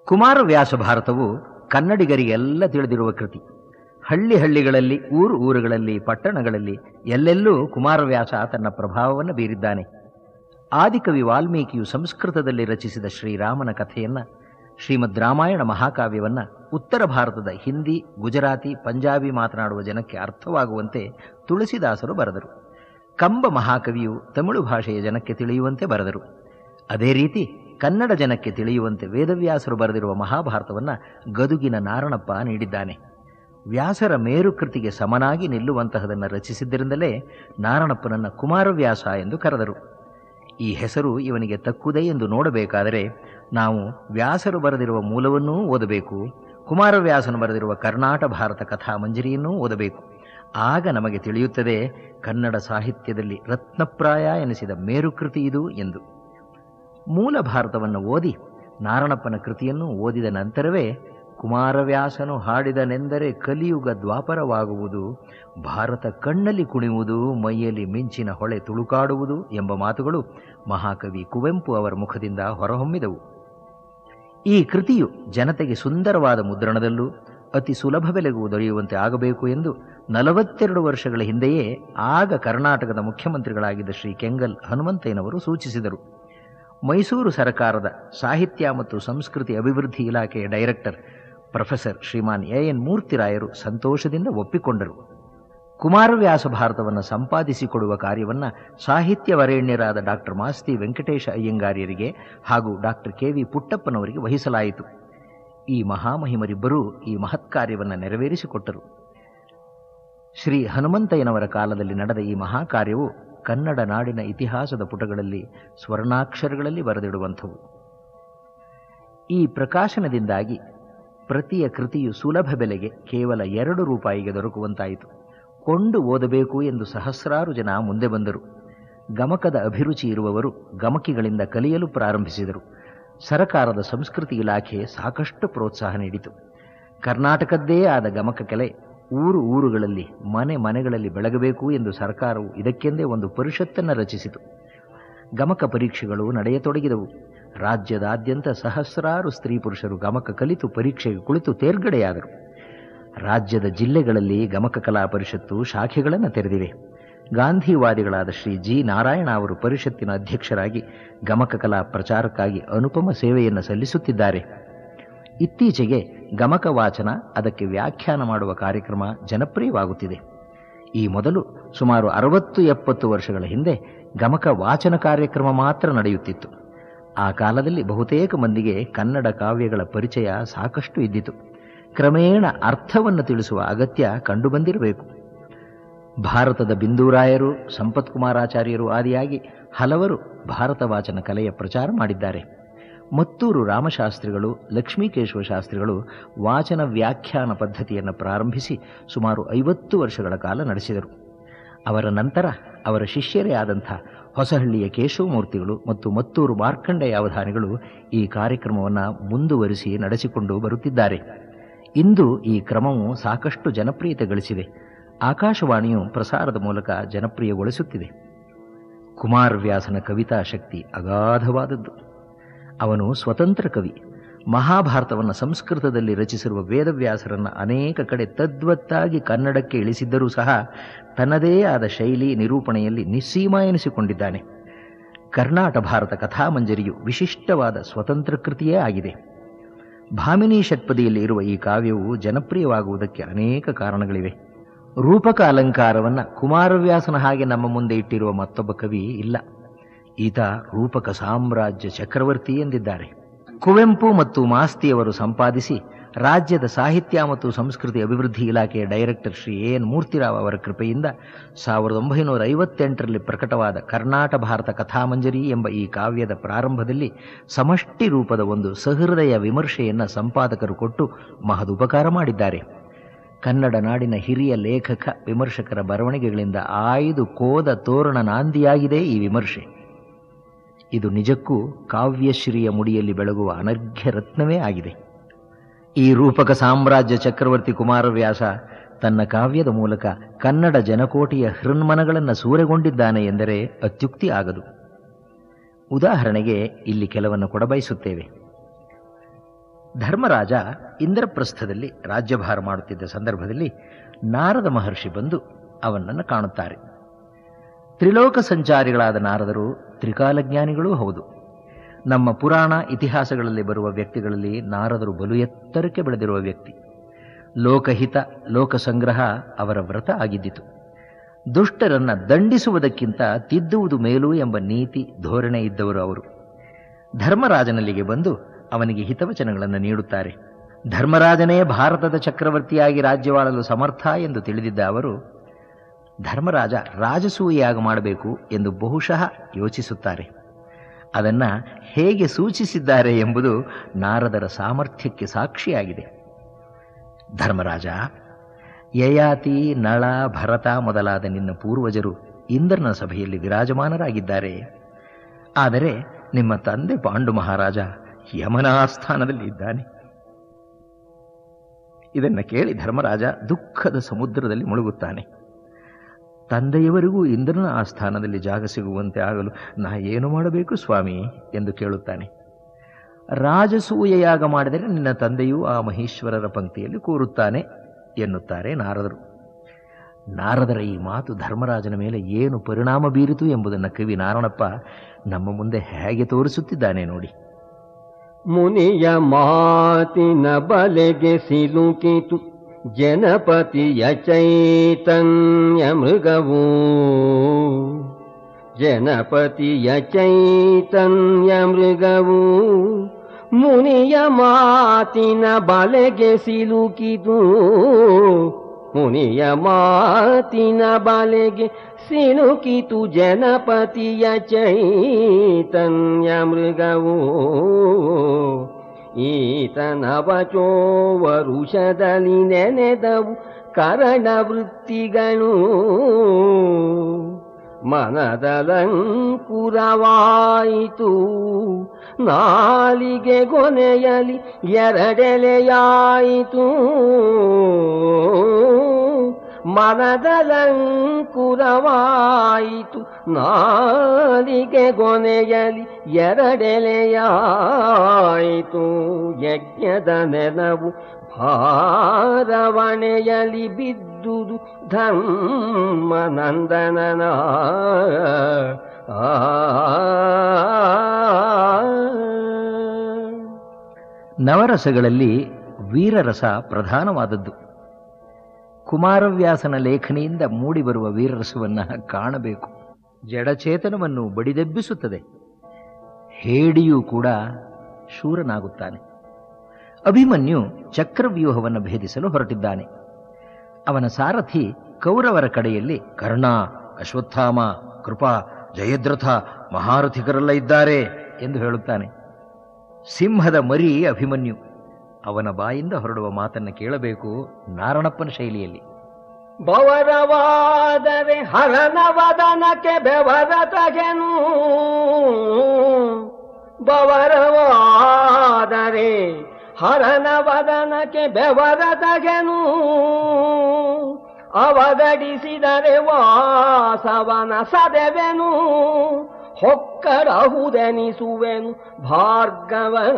ಕುಮಾರವ್ಯಾಸ ಭಾರತವು ಕನ್ನಡಿಗರಿಗೆಲ್ಲ ತಿಳಿದಿರುವ ಕೃತಿ ಹಳ್ಳಿ ಹಳ್ಳಿಗಳಲ್ಲಿ ಊರು ಊರುಗಳಲ್ಲಿ ಪಟ್ಟಣಗಳಲ್ಲಿ ಎಲ್ಲೆಲ್ಲೂ ಕುಮಾರವ್ಯಾಸ ತನ್ನ ಪ್ರಭಾವವನ್ನು ಬೀರಿದ್ದಾನೆ ಆದಿಕವಿ ವಾಲ್ಮೀಕಿಯು ಸಂಸ್ಕೃತದಲ್ಲಿ ರಚಿಸಿದ ಶ್ರೀರಾಮನ ಕಥೆಯನ್ನ ಶ್ರೀಮದ್ ರಾಮಾಯಣ ಮಹಾಕಾವ್ಯವನ್ನ ಉತ್ತರ ಭಾರತದ ಹಿಂದಿ ಗುಜರಾತಿ ಪಂಜಾಬಿ ಮಾತನಾಡುವ ಜನಕ್ಕೆ ಅರ್ಥವಾಗುವಂತೆ ತುಳಸಿದಾಸರು ಬರೆದರು ಕಂಬ ಮಹಾಕವಿಯು ತಮಿಳು ಭಾಷೆಯ ಜನಕ್ಕೆ ತಿಳಿಯುವಂತೆ ಬರೆದರು ಅದೇ ರೀತಿ ಕನ್ನಡ ಜನಕ್ಕೆ ತಿಳಿಯುವಂತೆ ವೇದವ್ಯಾಸರು ಬರೆದಿರುವ ಮಹಾಭಾರತವನ್ನ ಗದುಗಿನ ನಾರಣಪ್ಪ ನೀಡಿದ್ದಾನೆ ವ್ಯಾಸರ ಮೇರುಕೃತಿಗೆ ಸಮನಾಗಿ ನಿಲ್ಲುವಂತಹದನ್ನು ರಚಿಸಿದ್ದರಿಂದಲೇ ನಾರಣಪ್ಪನನ್ನ ಕುಮಾರವ್ಯಾಸ ಎಂದು ಕರೆದರು ಈ ಹೆಸರು ಇವನಿಗೆ ತಕ್ಕುದೇ ಎಂದು ನೋಡಬೇಕಾದರೆ ನಾವು ವ್ಯಾಸರು ಬರೆದಿರುವ ಮೂಲವನ್ನೂ ಓದಬೇಕು ಕುಮಾರವ್ಯಾಸನು ಬರೆದಿರುವ ಕರ್ನಾಟ ಭಾರತ ಕಥಾ ಮಂಜರಿಯನ್ನೂ ಓದಬೇಕು ಆಗ ನಮಗೆ ತಿಳಿಯುತ್ತದೆ ಕನ್ನಡ ಸಾಹಿತ್ಯದಲ್ಲಿ ರತ್ನಪ್ರಾಯ ಎನಿಸಿದ ಮೇರುಕೃತಿ ಇದು ಎಂದು ಮೂಲ ಭಾರತವನ್ನು ಓದಿ ನಾರಣಪ್ಪನ ಕೃತಿಯನ್ನು ಓದಿದ ನಂತರವೇ ಕುಮಾರವ್ಯಾಸನು ಹಾಡಿದನೆಂದರೆ ಕಲಿಯುಗ ದ್ವಾಪರವಾಗುವುದು ಭಾರತ ಕಣ್ಣಲ್ಲಿ ಕುಣಿಯುವುದು ಮೈಯಲ್ಲಿ ಮಿಂಚಿನ ಹೊಳೆ ತುಳುಕಾಡುವುದು ಎಂಬ ಮಾತುಗಳು ಮಹಾಕವಿ ಕುವೆಂಪು ಅವರ ಮುಖದಿಂದ ಹೊರಹೊಮ್ಮಿದವು ಈ ಕೃತಿಯು ಜನತೆಗೆ ಸುಂದರವಾದ ಮುದ್ರಣದಲ್ಲೂ ಅತಿ ಸುಲಭ ಬೆಲೆಗೂ ದೊರೆಯುವಂತೆ ಆಗಬೇಕು ಎಂದು ನಲವತ್ತೆರಡು ವರ್ಷಗಳ ಹಿಂದೆಯೇ ಆಗ ಕರ್ನಾಟಕದ ಮುಖ್ಯಮಂತ್ರಿಗಳಾಗಿದ್ದ ಶ್ರೀ ಕೆಂಗಲ್ ಹನುಮಂತಯ್ಯನವರು ಸೂಚಿಸಿದರು ಮೈಸೂರು ಸರ್ಕಾರದ ಸಾಹಿತ್ಯ ಮತ್ತು ಸಂಸ್ಕೃತಿ ಅಭಿವೃದ್ಧಿ ಇಲಾಖೆಯ director professor Shriman A N ಮೂರ್ತಿರಾಯರು ಸಂತೋಷದಿಂದ ಒಪ್ಪಿಕೊಂಡರು ಕುಮಾರವ್ಯಾಸ ಭಾರತವನ್ನು ಸಂಪಾದಿಸಿಕೊಡುವ ಕಾರ್ಯವನ್ನು ಸಾಹಿತ್ಯ ವರೇಣ್ಯರಾದ ಡಾಕ್ಟರ್ ಮಾಸ್ತಿ ವೆಂಕಟೇಶ ಅಯ್ಯಂಗಾರ್ಯರಿಗೆ ಹಾಗೂ ಡಾಕ್ಟರ್ ಕೆ ವಿ ಪುಟ್ಟಪ್ಪನವರಿಗೆ ವಹಿಸಲಾಯಿತು ಈ ಮಹಾಮಹಿಮರಿಬ್ಬರೂ ಈ ಮಹತ್ ಕಾರ್ಯವನ್ನು ನೆರವೇರಿಸಿಕೊಟ್ಟರು ಶ್ರೀ ಹನುಮಂತಯ್ಯನವರ ಕಾಲದಲ್ಲಿ ನಡೆದ ಈ ಮಹಾಕಾರ್ಯವು ಕನ್ನಡ ನಾಡಿನ ಇತಿಹಾಸದ ಪುಟಗಳಲ್ಲಿ ಸ್ವರ್ಣಾಕ್ಷರಗಳಲ್ಲಿ ಬರೆದಿಡುವಂಥವು ಈ ಪ್ರಕಾಶನದಿಂದಾಗಿ ಪ್ರತಿಯ ಕೃತಿಯು ಸುಲಭ ಬೆಲೆಗೆ ಕೇವಲ ಎರಡು ರೂಪಾಯಿಗೆ ದೊರಕುವಂತಾಯಿತು ಕೊಂಡು ಓದಬೇಕು ಎಂದು ಸಹಸ್ರಾರು ಜನ ಮುಂದೆ ಬಂದರು ಗಮಕದ ಅಭಿರುಚಿ ಇರುವವರು ಗಮಕಿಗಳಿಂದ ಕಲಿಯಲು ಪ್ರಾರಂಭಿಸಿದರು ಸರಕಾರದ ಸಂಸ್ಕೃತಿ ಇಲಾಖೆ ಸಾಕಷ್ಟು ಪ್ರೋತ್ಸಾಹ ನೀಡಿತು ಕರ್ನಾಟಕದ್ದೇ ಆದ ಗಮಕ ಕಲೆ ಊರು ಊರುಗಳಲ್ಲಿ ಮನೆ ಮನೆಗಳಲ್ಲಿ ಬೆಳಗಬೇಕು ಎಂದು ಸರ್ಕಾರವು ಇದಕ್ಕೆಂದೇ ಒಂದು ಪರಿಷತ್ತನ್ನು ರಚಿಸಿತು ಗಮಕ ಪರೀಕ್ಷೆಗಳು ನಡೆಯತೊಡಗಿದವು ರಾಜ್ಯದಾದ್ಯಂತ ಸಹಸ್ರಾರು ಸ್ತ್ರೀ ಪುರುಷರು ಗಮಕ ಕಲಿತು ಪರೀಕ್ಷೆಗೆ ಕುಳಿತು ತೇರ್ಗಡೆಯಾದರು ರಾಜ್ಯದ ಜಿಲ್ಲೆಗಳಲ್ಲಿ ಗಮಕ ಕಲಾ ಪರಿಷತ್ತು ಶಾಖೆಗಳನ್ನು ತೆರೆದಿವೆ ಗಾಂಧಿವಾದಿಗಳಾದ ಶ್ರೀ ಜಿ ನಾರಾಯಣ ಅವರು ಪರಿಷತ್ತಿನ ಅಧ್ಯಕ್ಷರಾಗಿ ಗಮಕ ಕಲಾ ಪ್ರಚಾರಕ್ಕಾಗಿ ಅನುಪಮ ಸೇವೆಯನ್ನು ಸಲ್ಲಿಸುತ್ತಿದ್ದಾರೆ ಇತ್ತೀಚೆಗೆ ಗಮಕ ವಾಚನ ಅದಕ್ಕೆ ವ್ಯಾಖ್ಯಾನ ಮಾಡುವ ಕಾರ್ಯಕ್ರಮ ಜನಪ್ರಿಯವಾಗುತ್ತಿದೆ ಈ ಮೊದಲು ಸುಮಾರು ಅರವತ್ತು ಎಪ್ಪತ್ತು ವರ್ಷಗಳ ಹಿಂದೆ ಗಮಕ ವಾಚನ ಕಾರ್ಯಕ್ರಮ ಮಾತ್ರ ನಡೆಯುತ್ತಿತ್ತು ಆ ಕಾಲದಲ್ಲಿ ಬಹುತೇಕ ಮಂದಿಗೆ ಕನ್ನಡ ಕಾವ್ಯಗಳ ಪರಿಚಯ ಸಾಕಷ್ಟು ಇದ್ದಿತು ಕ್ರಮೇಣ ಅರ್ಥವನ್ನು ತಿಳಿಸುವ ಅಗತ್ಯ ಕಂಡುಬಂದಿರಬೇಕು ಭಾರತದ ಬಿಂದೂರಾಯರು ಸಂಪತ್ಕುಮಾರಾಚಾರ್ಯರು ಆದಿಯಾಗಿ ಹಲವರು ಭಾರತ ವಾಚನ ಕಲೆಯ ಪ್ರಚಾರ ಮಾಡಿದ್ದಾರೆ ಮತ್ತೂರು ರಾಮಶಾಸ್ತ್ರಿಗಳು ಲಕ್ಷ್ಮೀಕೇಶವ ಶಾಸ್ತ್ರಿಗಳು ವಾಚನ ವ್ಯಾಖ್ಯಾನ ಪದ್ಧತಿಯನ್ನು ಪ್ರಾರಂಭಿಸಿ ಸುಮಾರು ಐವತ್ತು ವರ್ಷಗಳ ಕಾಲ ನಡೆಸಿದರು ಅವರ ನಂತರ ಅವರ ಶಿಷ್ಯರೇ ಆದಂಥ ಹೊಸಹಳ್ಳಿಯ ಕೇಶವಮೂರ್ತಿಗಳು ಮತ್ತು ಮತ್ತೂರು ಮಾರ್ಕಂಡೆಯ ಅವಧಾನಿಗಳು ಈ ಕಾರ್ಯಕ್ರಮವನ್ನು ಮುಂದುವರಿಸಿ ನಡೆಸಿಕೊಂಡು ಬರುತ್ತಿದ್ದಾರೆ ಇಂದು ಈ ಕ್ರಮವು ಸಾಕಷ್ಟು ಜನಪ್ರಿಯತೆ ಗಳಿಸಿದೆ ಆಕಾಶವಾಣಿಯು ಪ್ರಸಾರದ ಮೂಲಕ ಜನಪ್ರಿಯಗೊಳಿಸುತ್ತಿದೆ ಕುಮಾರವ್ಯಾಸನ ಕವಿತಾ ಶಕ್ತಿ ಅಗಾಧವಾದದ್ದು ಅವನು ಸ್ವತಂತ್ರ ಕವಿ ಮಹಾಭಾರತವನ್ನು ಸಂಸ್ಕೃತದಲ್ಲಿ ರಚಿಸಿರುವ ವೇದವ್ಯಾಸರನ್ನು ಅನೇಕ ಕಡೆ ತದ್ವತ್ತಾಗಿ ಕನ್ನಡಕ್ಕೆ ಇಳಿಸಿದ್ದರೂ ಸಹ ತನ್ನದೇ ಆದ ಶೈಲಿ ನಿರೂಪಣೆಯಲ್ಲಿ ನಿಸ್ಸೀಮ ಎನಿಸಿಕೊಂಡಿದ್ದಾನೆ ಕರ್ನಾಟ ಭಾರತ ಕಥಾಮಂಜರಿಯು ವಿಶಿಷ್ಟವಾದ ಸ್ವತಂತ್ರ ಕೃತಿಯೇ ಆಗಿದೆ ಭಾಮಿನಿ ಷಟ್ಪದಿಯಲ್ಲಿ ಇರುವ ಈ ಕಾವ್ಯವು ಜನಪ್ರಿಯವಾಗುವುದಕ್ಕೆ ಅನೇಕ ಕಾರಣಗಳಿವೆ ರೂಪಕ ಅಲಂಕಾರವನ್ನು ಕುಮಾರವ್ಯಾಸನ ಹಾಗೆ ನಮ್ಮ ಮುಂದೆ ಇಟ್ಟಿರುವ ಮತ್ತೊಬ್ಬ ಕವಿ ಇಲ್ಲ ಈತ ರೂಪಕ ಸಾಮ್ರಾಜ್ಯ ಚಕ್ರವರ್ತಿ ಎಂದಿದ್ದಾರೆ ಕುವೆಂಪು ಮತ್ತು ಮಾಸ್ತಿಯವರು ಸಂಪಾದಿಸಿ ರಾಜ್ಯದ ಸಾಹಿತ್ಯ ಮತ್ತು ಸಂಸ್ಕೃತಿ ಅಭಿವೃದ್ಧಿ ಇಲಾಖೆಯ director Shri A N Murthyrao ಅವರ ಕೃಪೆಯಿಂದ ಸಾವಿರದ ಒಂಬೈನೂರ ಐವತ್ತೆಂಟರಲ್ಲಿ ಪ್ರಕಟವಾದ ಕರ್ನಾಟ ಭಾರತ ಕಥಾಮಂಜರಿ ಎಂಬ ಈ ಕಾವ್ಯದ ಪ್ರಾರಂಭದಲ್ಲಿ ಸಮಷ್ಟಿ ರೂಪದ ಒಂದು ಸಹೃದಯ ವಿಮರ್ಶೆಯನ್ನು ಸಂಪಾದಕರು ಕೊಟ್ಟು ಮಹದುಪಕಾರ ಮಾಡಿದ್ದಾರೆ ಕನ್ನಡ ನಾಡಿನ ಹಿರಿಯ ಲೇಖಕ ವಿಮರ್ಶಕರ ಬರವಣಿಗೆಗಳಿಂದ ಆಯ್ದು ಕೋದ ತೋರಣ ನಾಂದಿಯಾಗಿದೆ ಈ ವಿಮರ್ಶೆ ಇದು ನಿಜಕ್ಕೂ ಕಾವ್ಯಶ್ರೀಯ ಮುಡಿಯಲ್ಲಿ ಬೆಳಗುವ ಅನರ್ಘ್ಯ ರತ್ನವೇ ಆಗಿದೆ ಈ ರೂಪಕ ಸಾಮ್ರಾಜ್ಯ ಚಕ್ರವರ್ತಿ ಕುಮಾರವ್ಯಾಸ ತನ್ನ ಕಾವ್ಯದ ಮೂಲಕ ಕನ್ನಡ ಜನಕೋಟಿಯ ಹೃನ್ಮನಗಳನ್ನು ಸೂರೆಗೊಂಡಿದ್ದಾನೆ ಎಂದರೆ ಅತ್ಯುಕ್ತಿ ಆಗದು ಉದಾಹರಣೆಗೆ ಇಲ್ಲಿ ಕೆಲವನ್ನು ಕೊಡಬಯಸುತ್ತೇವೆ ಧರ್ಮರಾಜ ಇಂದ್ರಪ್ರಸ್ಥದಲ್ಲಿ ರಾಜ್ಯಭಾರ ಮಾಡುತ್ತಿದ್ದ ಸಂದರ್ಭದಲ್ಲಿ ನಾರದ ಮಹರ್ಷಿ ಬಂದು ಅವನನ್ನು ಕಾಣುತ್ತಾರೆ ತ್ರಿಲೋಕ ಸಂಚಾರಿಗಳಾದ ನಾರದರು ತ್ರಿಕಾಲಜ್ಞಾನಿಗಳೂ ಹೌದು ನಮ್ಮ ಪುರಾಣ ಇತಿಹಾಸಗಳಲ್ಲಿ ಬರುವ ವ್ಯಕ್ತಿಗಳಲ್ಲಿ ನಾರದರು ಬಲು ಎತ್ತರಕ್ಕೆ ಬೆಳೆದಿರುವ ವ್ಯಕ್ತಿ ಲೋಕಹಿತ ಲೋಕಸಂಗ್ರಹ ಅವರ ವ್ರತ ಆಗಿದ್ದಿತು ದುಷ್ಟರನ್ನ ದಂಡಿಸುವುದಕ್ಕಿಂತ ತಿದ್ದುವುದು ಮೇಲು ಎಂಬ ನೀತಿ ಧೋರಣೆ ಇದ್ದವರು ಅವರು ಧರ್ಮರಾಜನಲ್ಲಿಗೆ ಬಂದು ಅವನಿಗೆ ಹಿತವಚನಗಳನ್ನು ನೀಡುತ್ತಾರೆ ಧರ್ಮರಾಜನೇ ಭಾರತದ ಚಕ್ರವರ್ತಿಯಾಗಿ ರಾಜ್ಯವಾಳಲು ಸಮರ್ಥ ಎಂದು ತಿಳಿದಿದ್ದ ಅವರು ಧರ್ಮರಾಜ ರಾಜಸೂಯಾಗ ಮಾಡಬೇಕು ಎಂದು ಬಹುಶಃ ಯೋಚಿಸುತ್ತಾರೆ ಅದನ್ನ ಹೇಗೆ ಸೂಚಿಸಿದ್ದಾರೆ ಎಂಬುದು ನಾರದರ ಸಾಮರ್ಥ್ಯಕ್ಕೆ ಸಾಕ್ಷಿಯಾಗಿದೆ ಧರ್ಮರಾಜ ಯಯಾತಿ ನಳ ಭರತ ಮೊದಲಾದ ನಿನ್ನ ಪೂರ್ವಜರು ಇಂದ್ರನ ಸಭೆಯಲ್ಲಿ ವಿರಾಜಮಾನರಾಗಿದ್ದಾರೆ ಆದರೆ ನಿಮ್ಮ ತಂದೆ ಪಾಂಡು ಮಹಾರಾಜ ಯಮನ ಆಸ್ಥಾನದಲ್ಲಿ ಇದ್ದಾನೆ ಇದನ್ನ ಕೇಳಿ ಧರ್ಮರಾಜ ದುಃಖದ ಸಮುದ್ರದಲ್ಲಿ ಮುಳುಗುತ್ತಾನೆ ತಂದೆಯವರಿಗೂ ಇಂದ್ರನ ಆಸ್ಥಾನದಲ್ಲಿ ಜಾಗ ಸಿಗುವಂತೆ ಆಗಲು ನಾ ಏನು ಮಾಡಬೇಕು ಸ್ವಾಮಿ ಎಂದು ಕೇಳುತ್ತಾನೆ ರಾಜಸೂಯಯಾಗ ಮಾಡಿದರೆ ನಿನ್ನ ತಂದೆಯೂ ಆ ಮಹೇಶ್ವರರ ಪಂಕ್ತಿಯಲ್ಲಿ ಕೂರುತ್ತಾನೆ ಎನ್ನುತ್ತಾರೆ ನಾರದರು ನಾರದರ ಈ ಮಾತು ಧರ್ಮರಾಜನ ಮೇಲೆ ಏನು ಪರಿಣಾಮ ಬೀರಿತು ಎಂಬುದನ್ನು ಕವಿ ನಾರಣಪ್ಪ ನಮ್ಮ ಮುಂದೆ ಹೇಗೆ ತೋರಿಸುತ್ತಿದ್ದಾನೆ ನೋಡಿ ಮುನಿಯ ಮಾತಿನ ಬಲೆಗೆ ಸಿಲುಕಿತು ಜನಪತಿಯ ಚೈತನ್ಯ ಮೃಗವು ಜನಪತಿಯ ಚೈತನ್ಯ ಮೃಗವು ಮುನಿಯ ಮಾತಿನ ಬಲೆಗೆ ಸಿಲುಕಿತು ಮುನಿಯ ಮಾತಿನ ಬಲೆಗೆ ಸಿಲುಕಿತು ಜನಪತಿಯ ಚೈತನ್ಯ ಮೃಗವು ಈತನ ವಚೋ ವರುಷದಲ್ಲಿ ನೆನೆದವು ಕರಣ ವೃತ್ತಿಗಳು ಮನದಲಂಕುರವಾಯಿತು ನಾಲಿಗೆ ಗೊನೆಯಲಿ ಎರಡೆಲೆಯಾಯಿತು ಮನದಲಂಕುರವಾಯಿತು ನಾಲಿಗೆ ಗೊನೆಯಲಿ ಎರಡೆಲೆಯಾಯಿತು ಯಜ್ಞದ ನೆನವು ಭಾರವಣೆಯಲಿ ಬಿದ್ದುದು ಧರ್ಮನಂದನನ ಆ ನವರಸಗಳಲ್ಲಿ ವೀರರಸ ಪ್ರಧಾನವಾದದ್ದು ಕುಮಾರವ್ಯಾಸನ ಲೇಖನಿಯಿಂದ ಮೂಡಿಬರುವ ವೀರರಸವನ್ನು ಕಾಣಬೇಕು ಜಡಚೇತನವನ್ನು ಬಡಿದೆಬ್ಬಿಸುತ್ತದೆ ಹೇಡಿಯೂ ಕೂಡ ಶೂರನಾಗುತ್ತಾನೆ ಅಭಿಮನ್ಯು ಚಕ್ರವ್ಯೂಹವನ್ನು ಭೇದಿಸಲು ಹೊರಟಿದ್ದಾನೆ ಅವನ ಸಾರಥಿ ಕೌರವರ ಕಡೆಯಲ್ಲಿ ಕರ್ಣ ಅಶ್ವತ್ಥಾಮ ಕೃಪಾ ಜಯದ್ರಥ ಮಹಾರಥಿಕರೆಲ್ಲ ಇದ್ದಾರೆ ಎಂದು ಹೇಳುತ್ತಾನೆ ಸಿಂಹದ ಮರಿ ಅಭಿಮನ್ಯು ಅವನ ಬಾಯಿಂದ ಹೊರಡುವ ಮಾತನ್ನು ಕೇಳಬೇಕು ನಾರಣಪ್ಪನ ಶೈಲಿಯಲ್ಲಿ ಬವರವಾದರೆ ಹರನವದನಕ್ಕೆ ಬೆವರ ತಗೆನು ಬವರವಾದರೆ ಹರನವದನಕ್ಕೆ ಬೆವರ ತಗೆನು ಅವಗಡಿಸಿದರೆ ವಾಸವನ ಸದೆವೆನು ಹೊಕ್ಕರಹುದೆನಿಸುವೆನು ಭಾರ್ಗವನ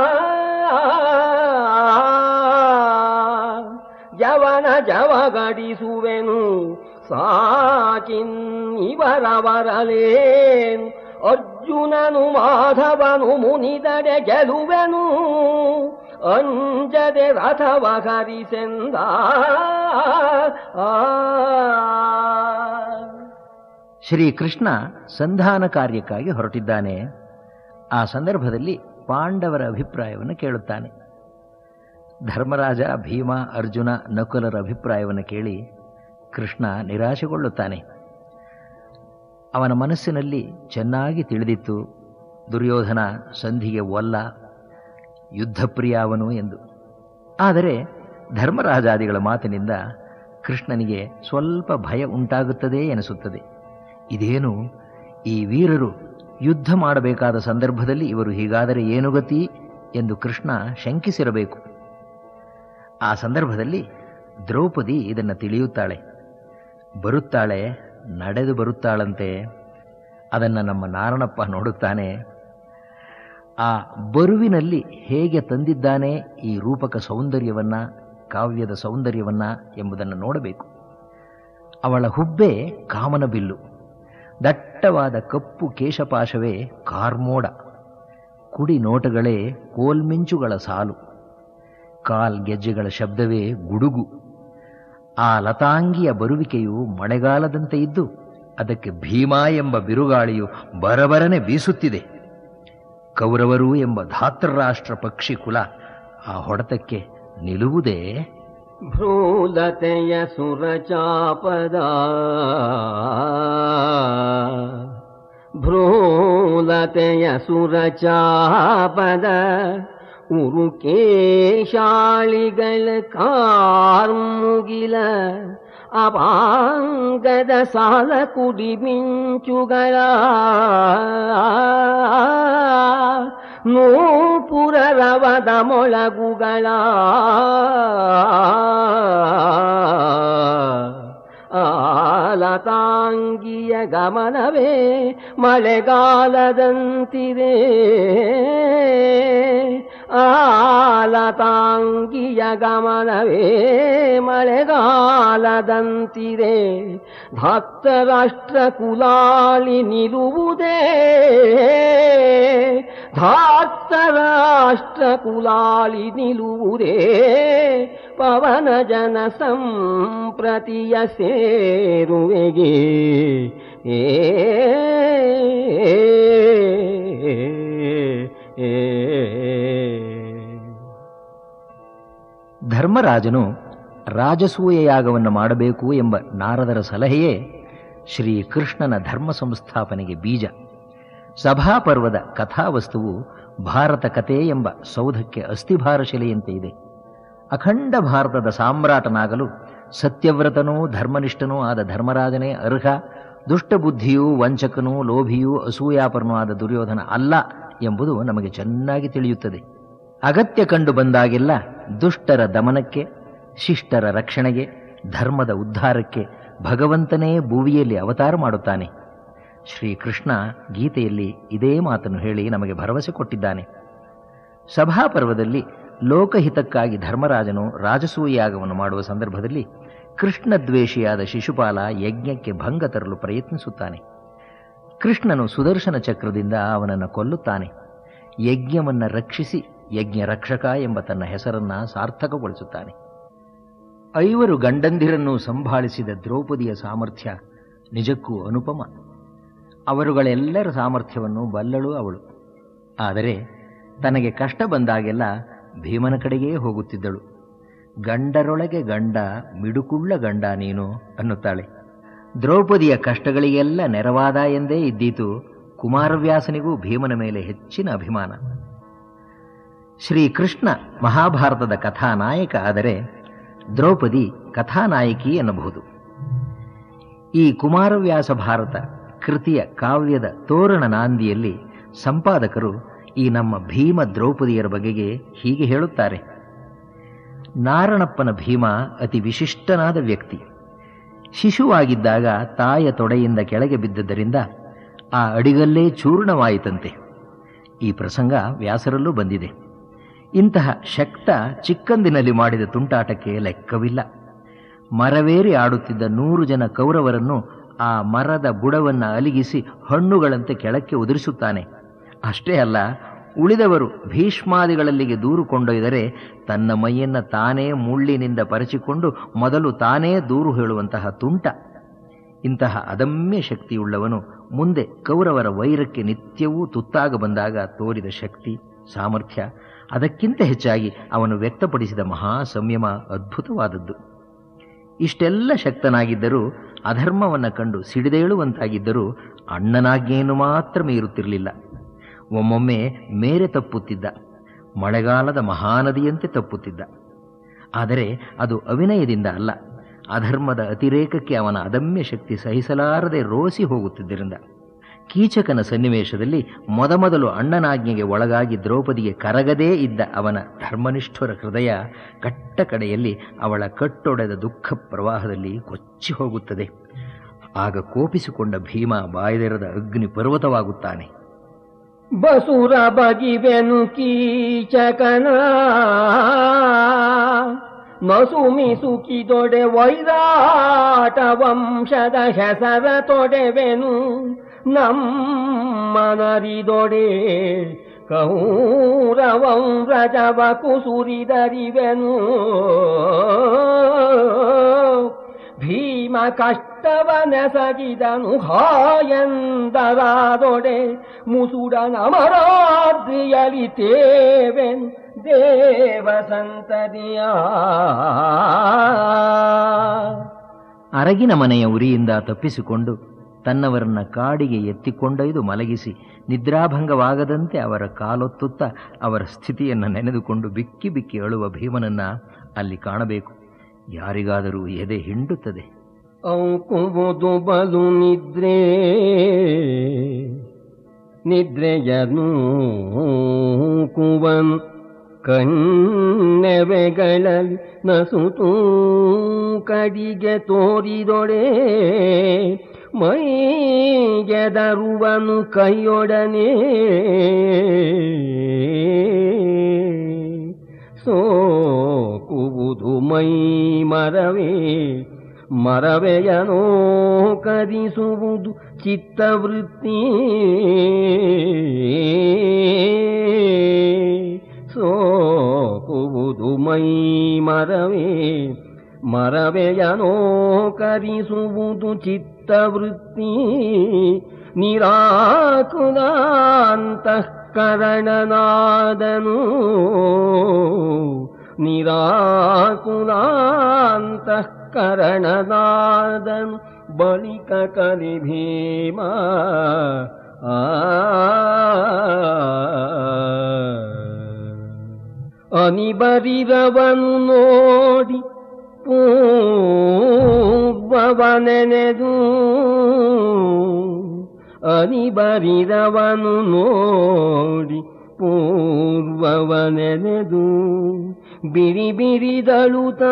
ಜವನ ಜವಗಡಿಸುವೆನು ಸಾಕಿನ್ ಇವರವರಲೇನು ಅರ್ಜುನನು ಮಾಧವನು ಮುನಿದಡೆ ಗೆಲುವೆನು ಅಂಜದೆ ರಥವ ಹರಿಸೆಂದ ಶ್ರೀಕೃಷ್ಣ ಸಂಧಾನ ಕಾರ್ಯಕ್ಕಾಗಿ ಹೊರಟಿದ್ದಾನೆ ಆ ಸಂದರ್ಭದಲ್ಲಿ ಪಾಂಡವರ ಅಭಿಪ್ರಾಯವನ್ನು ಕೇಳುತ್ತಾನೆ ಧರ್ಮರಾಜ ಭೀಮ ಅರ್ಜುನ ನಕುಲರ ಅಭಿಪ್ರಾಯವನ್ನು ಕೇಳಿ ಕೃಷ್ಣ ನಿರಾಶೆಗೊಳ್ಳುತ್ತಾನೆ ಅವನ ಮನಸ್ಸಿನಲ್ಲಿ ಚೆನ್ನಾಗಿ ತಿಳಿದಿತ್ತು ದುರ್ಯೋಧನ ಸಂಧಿಗೆ ಒಲ್ಲ ಯುದ್ಧಪ್ರಿಯ ಅವನು ಎಂದು ಆದರೆ ಧರ್ಮರಾಜಾದಿಗಳ ಮಾತಿನಿಂದ ಕೃಷ್ಣನಿಗೆ ಸ್ವಲ್ಪ ಭಯ ಉಂಟಾಗುತ್ತದೆ ಎನಿಸುತ್ತದೆ ಇದೇನು ಈ ವೀರರು ಯುದ್ಧ ಮಾಡಬೇಕಾದ ಸಂದರ್ಭದಲ್ಲಿ ಇವರು ಹೀಗಾದರೆ ಏನು ಗತಿ ಎಂದು ಕೃಷ್ಣ ಶಂಕಿಸಿರಬೇಕು ಆ ಸಂದರ್ಭದಲ್ಲಿ ದ್ರೌಪದಿ ಇದನ್ನು ತಿಳಿಯುತ್ತಾಳೆ ಬರುತ್ತಾಳೆ ನಡೆದು ಬರುತ್ತಾಳಂತೆ ಅದನ್ನು ನಮ್ಮ ನಾರಣಪ್ಪ ನೋಡುತ್ತಾನೆ ಆ ಬರುವಿನಲ್ಲಿ ಹೇಗೆ ತಂದಿದ್ದಾನೆ ಈ ರೂಪಕ ಸೌಂದರ್ಯವನ್ನ ಕಾವ್ಯದ ಸೌಂದರ್ಯವನ್ನ ಎಂಬುದನ್ನು ನೋಡಬೇಕು ಅವಳ ಹುಬ್ಬೆ ಕಾಮನ ಬಿಲ್ಲು ದಟ್ಟವಾದ ಕಪ್ಪು ಕೇಶಪಾಶವೇ ಕಾರ್ಮೋಡ ಕುಡಿ ನೋಟಗಳೇ ಕೋಲ್ಮಿಂಚುಗಳ ಸಾಲು ಕಾಲ್ ಗೆಜ್ಜೆಗಳ ಶಬ್ದವೇ ಗುಡುಗು ಆ ಲತಾಂಗಿಯ ಬರುವಿಕೆಯು ಮಳೆಗಾಲದಂತೆ ಇದ್ದು ಅದಕ್ಕೆ ಭೀಮಾ ಎಂಬ ಬಿರುಗಾಳಿಯು ಬರಬರನೆ ಬೀಸುತ್ತಿದೆ ಕೌರವರು ಎಂಬ ಧಾತೃರಾಷ್ಟ್ರ ಪಕ್ಷಿ ಕುಲ ಆ ಹೊಡೆತಕ್ಕೆ ನಿಲುವುದೇ ಭ್ರೂಲತೆಯ ಸುರಚಾಪದ ಭ್ರೂಲತೆಯ ಸುರಚಾಪದ ಉರುಕೇಶಾಳಿಗಳ ಕಾರ್ಮುಗಿಲ ಅಪಾಂಗದ ಸಾಲ ಕುಡಿ ಮಿಂಚುಗಳ ನೂಪುರ ರವದ ಮೊಳಗುಗಳ ಆಲತಾಂಗಿಯ ಗಮನವೇ ಮಳೆಗಾಲದಂತಿದೆ ಆಲತಾಂಗಿಯ ಗಮನವೇ ಮಳೆಗಾಲದಂತಿದೆ ಭಕ್ತರಾಷ್ಟ್ರ ಕುಲಾಳಿ ನಿಲುವುದೇ ಧಾರ್ತರಾಷ್ಟ್ರ ಕುಲಾಳಿ ನಿಲುವುದೇ ಪವನ ಜನ ಸಂಪ್ರತಿಯ ಸೇರುವೆಗೆ ಏ ಧರ್ಮರಾಜನು ರಾಜಸೂಯ ಯಾಗವನ್ನು ಮಾಡಬೇಕು ಎಂಬ ನಾರದರ ಸಲಹೆಯೇ ಶ್ರೀ ಕೃಷ್ಣನ ಧರ್ಮ ಸಂಸ್ಥಾಪನೆಗೆ ಬೀಜ ಸಭಾಪರ್ವದ ಕಥಾವಸ್ತುವು ಭಾರತ ಕಥೆ ಎಂಬ ಸೌಧಕ್ಕೆ ಅಸ್ಥಿಭಾರ ಶಿಲೆಯಂತೆ ಇದೆ ಅಖಂಡ ಭಾರತದ ಸಾಮ್ರಾಟನಾಗಲು ಸತ್ಯವ್ರತನೂ ಧರ್ಮನಿಷ್ಠನೂ ಆದ ಧರ್ಮರಾಜನೇ ಅರ್ಹ ದುಷ್ಟಬುದ್ಧಿಯೂ ವಂಚಕನೂ ಲೋಭಿಯೂ ಅಸೂಯಾಪರನೂ ಆದ ದುರ್ಯೋಧನ ಅಲ್ಲ ಎಂಬುದು ನಮಗೆ ಚೆನ್ನಾಗಿ ತಿಳಿಯುತ್ತದೆ ಅಗತ್ಯ ಕಂಡು ಬಂದಾಗೆಲ್ಲ ದುಷ್ಟರ ದಮನಕ್ಕೆ ಶಿಷ್ಟರ ರಕ್ಷಣೆಗೆ ಧರ್ಮದ ಉದ್ಧಾರಕ್ಕೆ ಭಗವಂತನೇ ಭೂವಿಯಲ್ಲಿ ಅವತಾರ ಮಾಡುತ್ತಾನೆ ಶ್ರೀಕೃಷ್ಣ ಗೀತೆಯಲ್ಲಿ ಇದೇ ಮಾತನ್ನು ಹೇಳಿ ನಮಗೆ ಭರವಸೆ ಕೊಟ್ಟಿದ್ದಾನೆ ಸಭಾಪರ್ವದಲ್ಲಿ ಲೋಕಹಿತಕ್ಕಾಗಿ ಧರ್ಮರಾಜನು ರಾಜಸೂಯಾಗವನ್ನು ಮಾಡುವ ಸಂದರ್ಭದಲ್ಲಿ ಕೃಷ್ಣದ್ವೇಷಿಯಾದ ಶಿಶುಪಾಲ ಯಜ್ಞಕ್ಕೆ ಭಂಗ ತರಲು ಪ್ರಯತ್ನಿಸುತ್ತಾನೆ ಕೃಷ್ಣನು ಸುದರ್ಶನ ಚಕ್ರದಿಂದ ಅವನನ್ನು ಕೊಲ್ಲುತ್ತಾನೆ ಯಜ್ಞವನ್ನು ರಕ್ಷಿಸಿ ಯಜ್ಞ ರಕ್ಷಕ ಎಂಬ ತನ್ನ ಹೆಸರನ್ನ ಸಾರ್ಥಕಗೊಳಿಸುತ್ತಾನೆ ಐವರು ಗಂಡಂದಿರನ್ನು ಸಂಭಾಳಿಸಿದ ದ್ರೌಪದಿಯ ಸಾಮರ್ಥ್ಯ ನಿಜಕ್ಕೂ ಅನುಪಮ ಅವರುಗಳೆಲ್ಲರ ಸಾಮರ್ಥ್ಯವನ್ನು ಬಲ್ಲಳು ಅವಳು ಆದರೆ ತನಗೆ ಕಷ್ಟ ಬಂದಾಗೆಲ್ಲ ಭೀಮನ ಕಡೆಗೇ ಹೋಗುತ್ತಿದ್ದಳು ಗಂಡರೊಳಗೆ ಗಂಡ ಮಿಡುಕುಳ್ಳ ಗಂಡ ನೀನು ಅನ್ನುತ್ತಾಳೆ ದ್ರೌಪದಿಯ ಕಷ್ಟಗಳಿಗೆಲ್ಲ ನೆರವಾದ ಎಂದೇ ಇದ್ದೀತು ಕುಮಾರವ್ಯಾಸನಿಗೂ ಭೀಮನ ಮೇಲೆ ಹೆಚ್ಚಿನ ಅಭಿಮಾನ ಶ್ರೀಕೃಷ್ಣ ಮಹಾಭಾರತದ ಕಥಾನಾಯಕ ಆದರೆ ದ್ರೌಪದಿ ಕಥಾನಾಯಕಿ ಎನ್ನಬಹುದು ಈ ಕುಮಾರವ್ಯಾಸ ಭಾರತ ಕೃತಿಯ ಕಾವ್ಯದ ತೋರಣ ನಾಂದಿಯಲ್ಲಿ ಸಂಪಾದಕರು ಈ ನಮ್ಮ ಭೀಮ ದ್ರೌಪದಿಯರ ಬಗೆಗೆ ಹೀಗೆ ಹೇಳುತ್ತಾರೆ ನಾರಣಪ್ಪನ ಭೀಮ ಅತಿ ವಿಶಿಷ್ಟನಾದ ವ್ಯಕ್ತಿ ಶಿಶುವಾಗಿದ್ದಾಗ ತಾಯ ತೊಡೆಯಿಂದ ಕೆಳಗೆ ಬಿದ್ದದ್ದರಿಂದ ಆ ಅಡಿಗಲ್ಲೇ ಚೂರ್ಣವಾಯಿತಂತೆ ಈ ಪ್ರಸಂಗ ವ್ಯಾಸರಲ್ಲೂ ಬಂದಿದೆ ಇಂತಹ ಶಕ್ತ ಚಿಕ್ಕಂದಿನಲ್ಲಿ ಮಾಡಿದ ತುಂಟಾಟಕ್ಕೆ ಲೆಕ್ಕವಿಲ್ಲ ಮರವೇರಿ ಆಡುತ್ತಿದ್ದ ನೂರು ಜನ ಕೌರವರನ್ನು ಆ ಮರದ ಬುಡವನ್ನು ಅಲಿಗಿಸಿ ಹಣ್ಣುಗಳಂತೆ ಕೆಳಕ್ಕೆ ಉದುರಿಸುತ್ತಾನೆ ಅಷ್ಟೇ ಅಲ್ಲ ಉಳಿದವರು ಭೀಷ್ಮಾದಿಗಳಲ್ಲಿಗೆ ದೂರು ಕೊಂಡೊಯ್ದರೆ ತನ್ನ ಮೈಯನ್ನ ತಾನೇ ಮುಳ್ಳಿನಿಂದ ಪರಚಿಕೊಂಡು ಮೊದಲು ತಾನೇ ದೂರು ಹೇಳುವಂತಹ ತುಂಟ ಇಂತಹ ಅದಮ್ಯ ಶಕ್ತಿಯುಳ್ಳವನು ಮುಂದೆ ಕೌರವರ ವೈರಕ್ಕೆ ನಿತ್ಯವೂ ತುತ್ತಾಗ ಬಂದಾಗ ತೋರಿದ ಶಕ್ತಿ ಸಾಮರ್ಥ್ಯ ಅದಕ್ಕಿಂತ ಹೆಚ್ಚಾಗಿ ಅವನು ವ್ಯಕ್ತಪಡಿಸಿದ ಮಹಾ ಸಂಯಮ ಅದ್ಭುತವಾದದ್ದು ಇಷ್ಟೆಲ್ಲ ಶಕ್ತನಾಗಿದ್ದರೂ ಅಧರ್ಮವನ್ನು ಕಂಡು ಸಿಡಿದೇಳುವಂತಾಗಿದ್ದರೂ ಅಣ್ಣನಾಜ್ಞೆಯನ್ನು ಮಾತ್ರ ಮೀರುತ್ತಿರಲಿಲ್ಲ ಒಮ್ಮೊಮ್ಮೆ ಮೇರೆ ತಪ್ಪುತ್ತಿದ್ದ ಮಳೆಗಾಲದ ಮಹಾನದಿಯಂತೆ ತಪ್ಪುತ್ತಿದ್ದ ಆದರೆ ಅದು ಅವಿನಯದಿಂದ ಅಲ್ಲ ಅಧರ್ಮದ ಅತಿರೇಕಕ್ಕೆ ಅವನ ಅದಮ್ಯ ಶಕ್ತಿ ಸಹಿಸಲಾರದೆ ರೋಸಿ ಹೋಗುತ್ತಿದ್ದರಿಂದ ಕೀಚಕನ ಸನ್ನಿವೇಶದಲ್ಲಿ ಮೊದಮೊದಲು ಅಣ್ಣನಾಜ್ಞೆಗೆ ಒಳಗಾಗಿ ದ್ರೌಪದಿಗೆ ಕರಗದೇ ಇದ್ದ ಅವನ ಧರ್ಮನಿಷ್ಠರ ಹೃದಯ ಕಟ್ಟ ಕಡೆಯಲ್ಲಿ ಅವಳ ಕಟ್ಟೊಡೆದ ದುಃಖ ಪ್ರವಾಹದಲ್ಲಿ ಕೊಚ್ಚಿ ಹೋಗುತ್ತದೆ ಆಗ ಕೋಪಿಸಿಕೊಂಡ ಭೀಮ ಬಾಯ್ದೆರೆದ ಅಗ್ನಿ ಪರ್ವತವಾಗುತ್ತಾನೆ ಬಸುರ ಬಗಿವೆನು ಕೀಚಕನ ನಸುಮಿ ಸುಖಿದೊಡೆ ವೈರಾಟ ವಂಶದ ಹೆಸರ ತೊಡೆವೆನು ನಮ್ಮನರಿದೊಡೆ ಕೌರವಂ ರಜವ ಕುಸುರಿದರಿವೆನು ಭೀಮ ಕಷ್ಟವನೆಸಗಿದನು ಹಾಯಂದರಾದೊಡೆ ಮುಸುಡನ ಮರಾದ್ರಿಯಲಿ ತೇವೆನ್ ದೇವ ಸಂತದಿಯ ಅರಗಿನ ಮನೆಯ ಉರಿಯಿಂದ ತಪ್ಪಿಸಿಕೊಂಡು ತನ್ನವರನ್ನ ಕಾಡಿಗೆ ಎತ್ತಿಕೊಂಡೊಯ್ದು ಮಲಗಿಸಿ ನಿದ್ರಾಭಂಗವಾಗದಂತೆ ಅವರ ಕಾಲೊತ್ತುತ್ತಾ ಅವರ ಸ್ಥಿತಿಯನ್ನು ನೆನೆದುಕೊಂಡು ಬಿಕ್ಕಿ ಬಿಕ್ಕಿ ಅಳುವ ಭೀಮನನ್ನ ಅಲ್ಲಿ ಕಾಣಬೇಕು ಯಾರಿಗಾದರೂ ಎದೆ ಹಿಂಡುತ್ತದೆ ಔಕುವುದು ಬಲು ನಿದ್ರೆ ನಿದ್ರೆಯನು ಕುವನ್ ಕಣ್ಣೆವೆಗಳಲ್ಲಿ ನಸುತೂ ಕಡಿಗೆ ತೋರಿದೊಡೆ ಮೈಗೆದರುವನು ಕೈಯೊಡನೆ ಸೋಕುವುದು ಮೈ ಮರವೇ ಮರವೆಯನೋ ಕರಿಸುವುದು ಚಿತ್ತವೃತ್ತಿ ಸೋಕುವುದು ಮೈ ಮರವೇ ಮರವೆಯನೋ ಕರಿಸುವುದು ಚಿತ್ತವೃತ್ತಿ ನಿರಾಕುಲಾಂತಃಕರಣನಾದನು ನಿರಾಕುಲಾಂತಃಕರಣನಾದನು ಬಳಿಕ ಕಲಿ ಭೀಮ ಆ ಅನಿಬರಿರವನು ನೋಡಿ ಪೂರ್ವವನೆನೆದು ಅನಿಬರಿರವನು ನೋಡಿ ಪೂರ್ವವನೆನೆದು ಬಿರಿ ಬಿರಿದಳುತ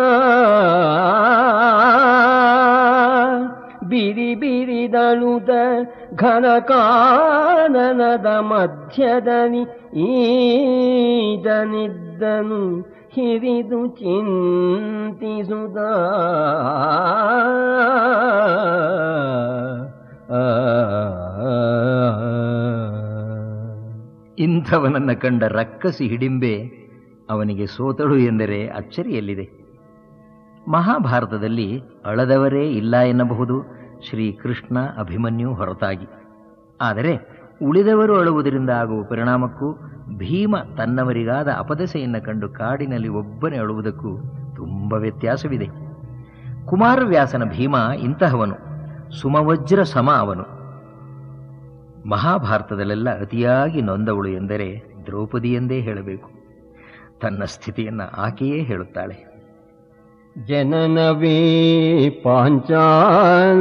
ಬಿರಿ ಬಿರಿದಳುತ ಘನ ಕಾನನದ ಮಧ್ಯದಲ್ಲಿ ಈದನಿದ್ದನು ಹಿರಿದು ಚಿಂತಿಸುದ ಇಂಥವನನ್ನ ಕಂಡ ರಕ್ಕಸಿ ಹಿಡಿಂಬೆ ಅವನಿಗೆ ಸೋತಳು ಎಂದರೆ ಅಚ್ಚರಿಯಲ್ಲಿದೆ ಮಹಾಭಾರತದಲ್ಲಿ ಅಳದವರೇ ಇಲ್ಲ ಎನ್ನಬಹುದು ಶ್ರೀಕೃಷ್ಣ ಅಭಿಮನ್ಯು ಹೊರತಾಗಿ ಆದರೆ ಉಳಿದವರು ಅಳುವುದರಿಂದ ಆಗುವ ಪರಿಣಾಮಕ್ಕೂ ಭೀಮ ತನ್ನವರಿಗಾದ ಅಪದಸೆಯನ್ನು ಕಂಡು ಕಾಡಿನಲ್ಲಿ ಒಬ್ಬನೇ ಅಳುವುದಕ್ಕೂ ತುಂಬ ವ್ಯತ್ಯಾಸವಿದೆ ಕುಮಾರವ್ಯಾಸನ ಭೀಮ ಇಂತಹವನು ಸುಮವಜ್ರ ಸಮ ಅವನು ಮಹಾಭಾರತದಲ್ಲೆಲ್ಲ ಅತಿಯಾಗಿ ನೊಂದವಳು ಎಂದರೆ ದ್ರೌಪದಿ ಎಂದೇ ಹೇಳಬೇಕು ತನ್ನ ಸ್ಥಿತಿಯನ್ನು ಆಕೆಯೇ ಹೇಳುತ್ತಾಳೆ ಜನನವೇ ಪಾಂಚಾಲರಾಯನ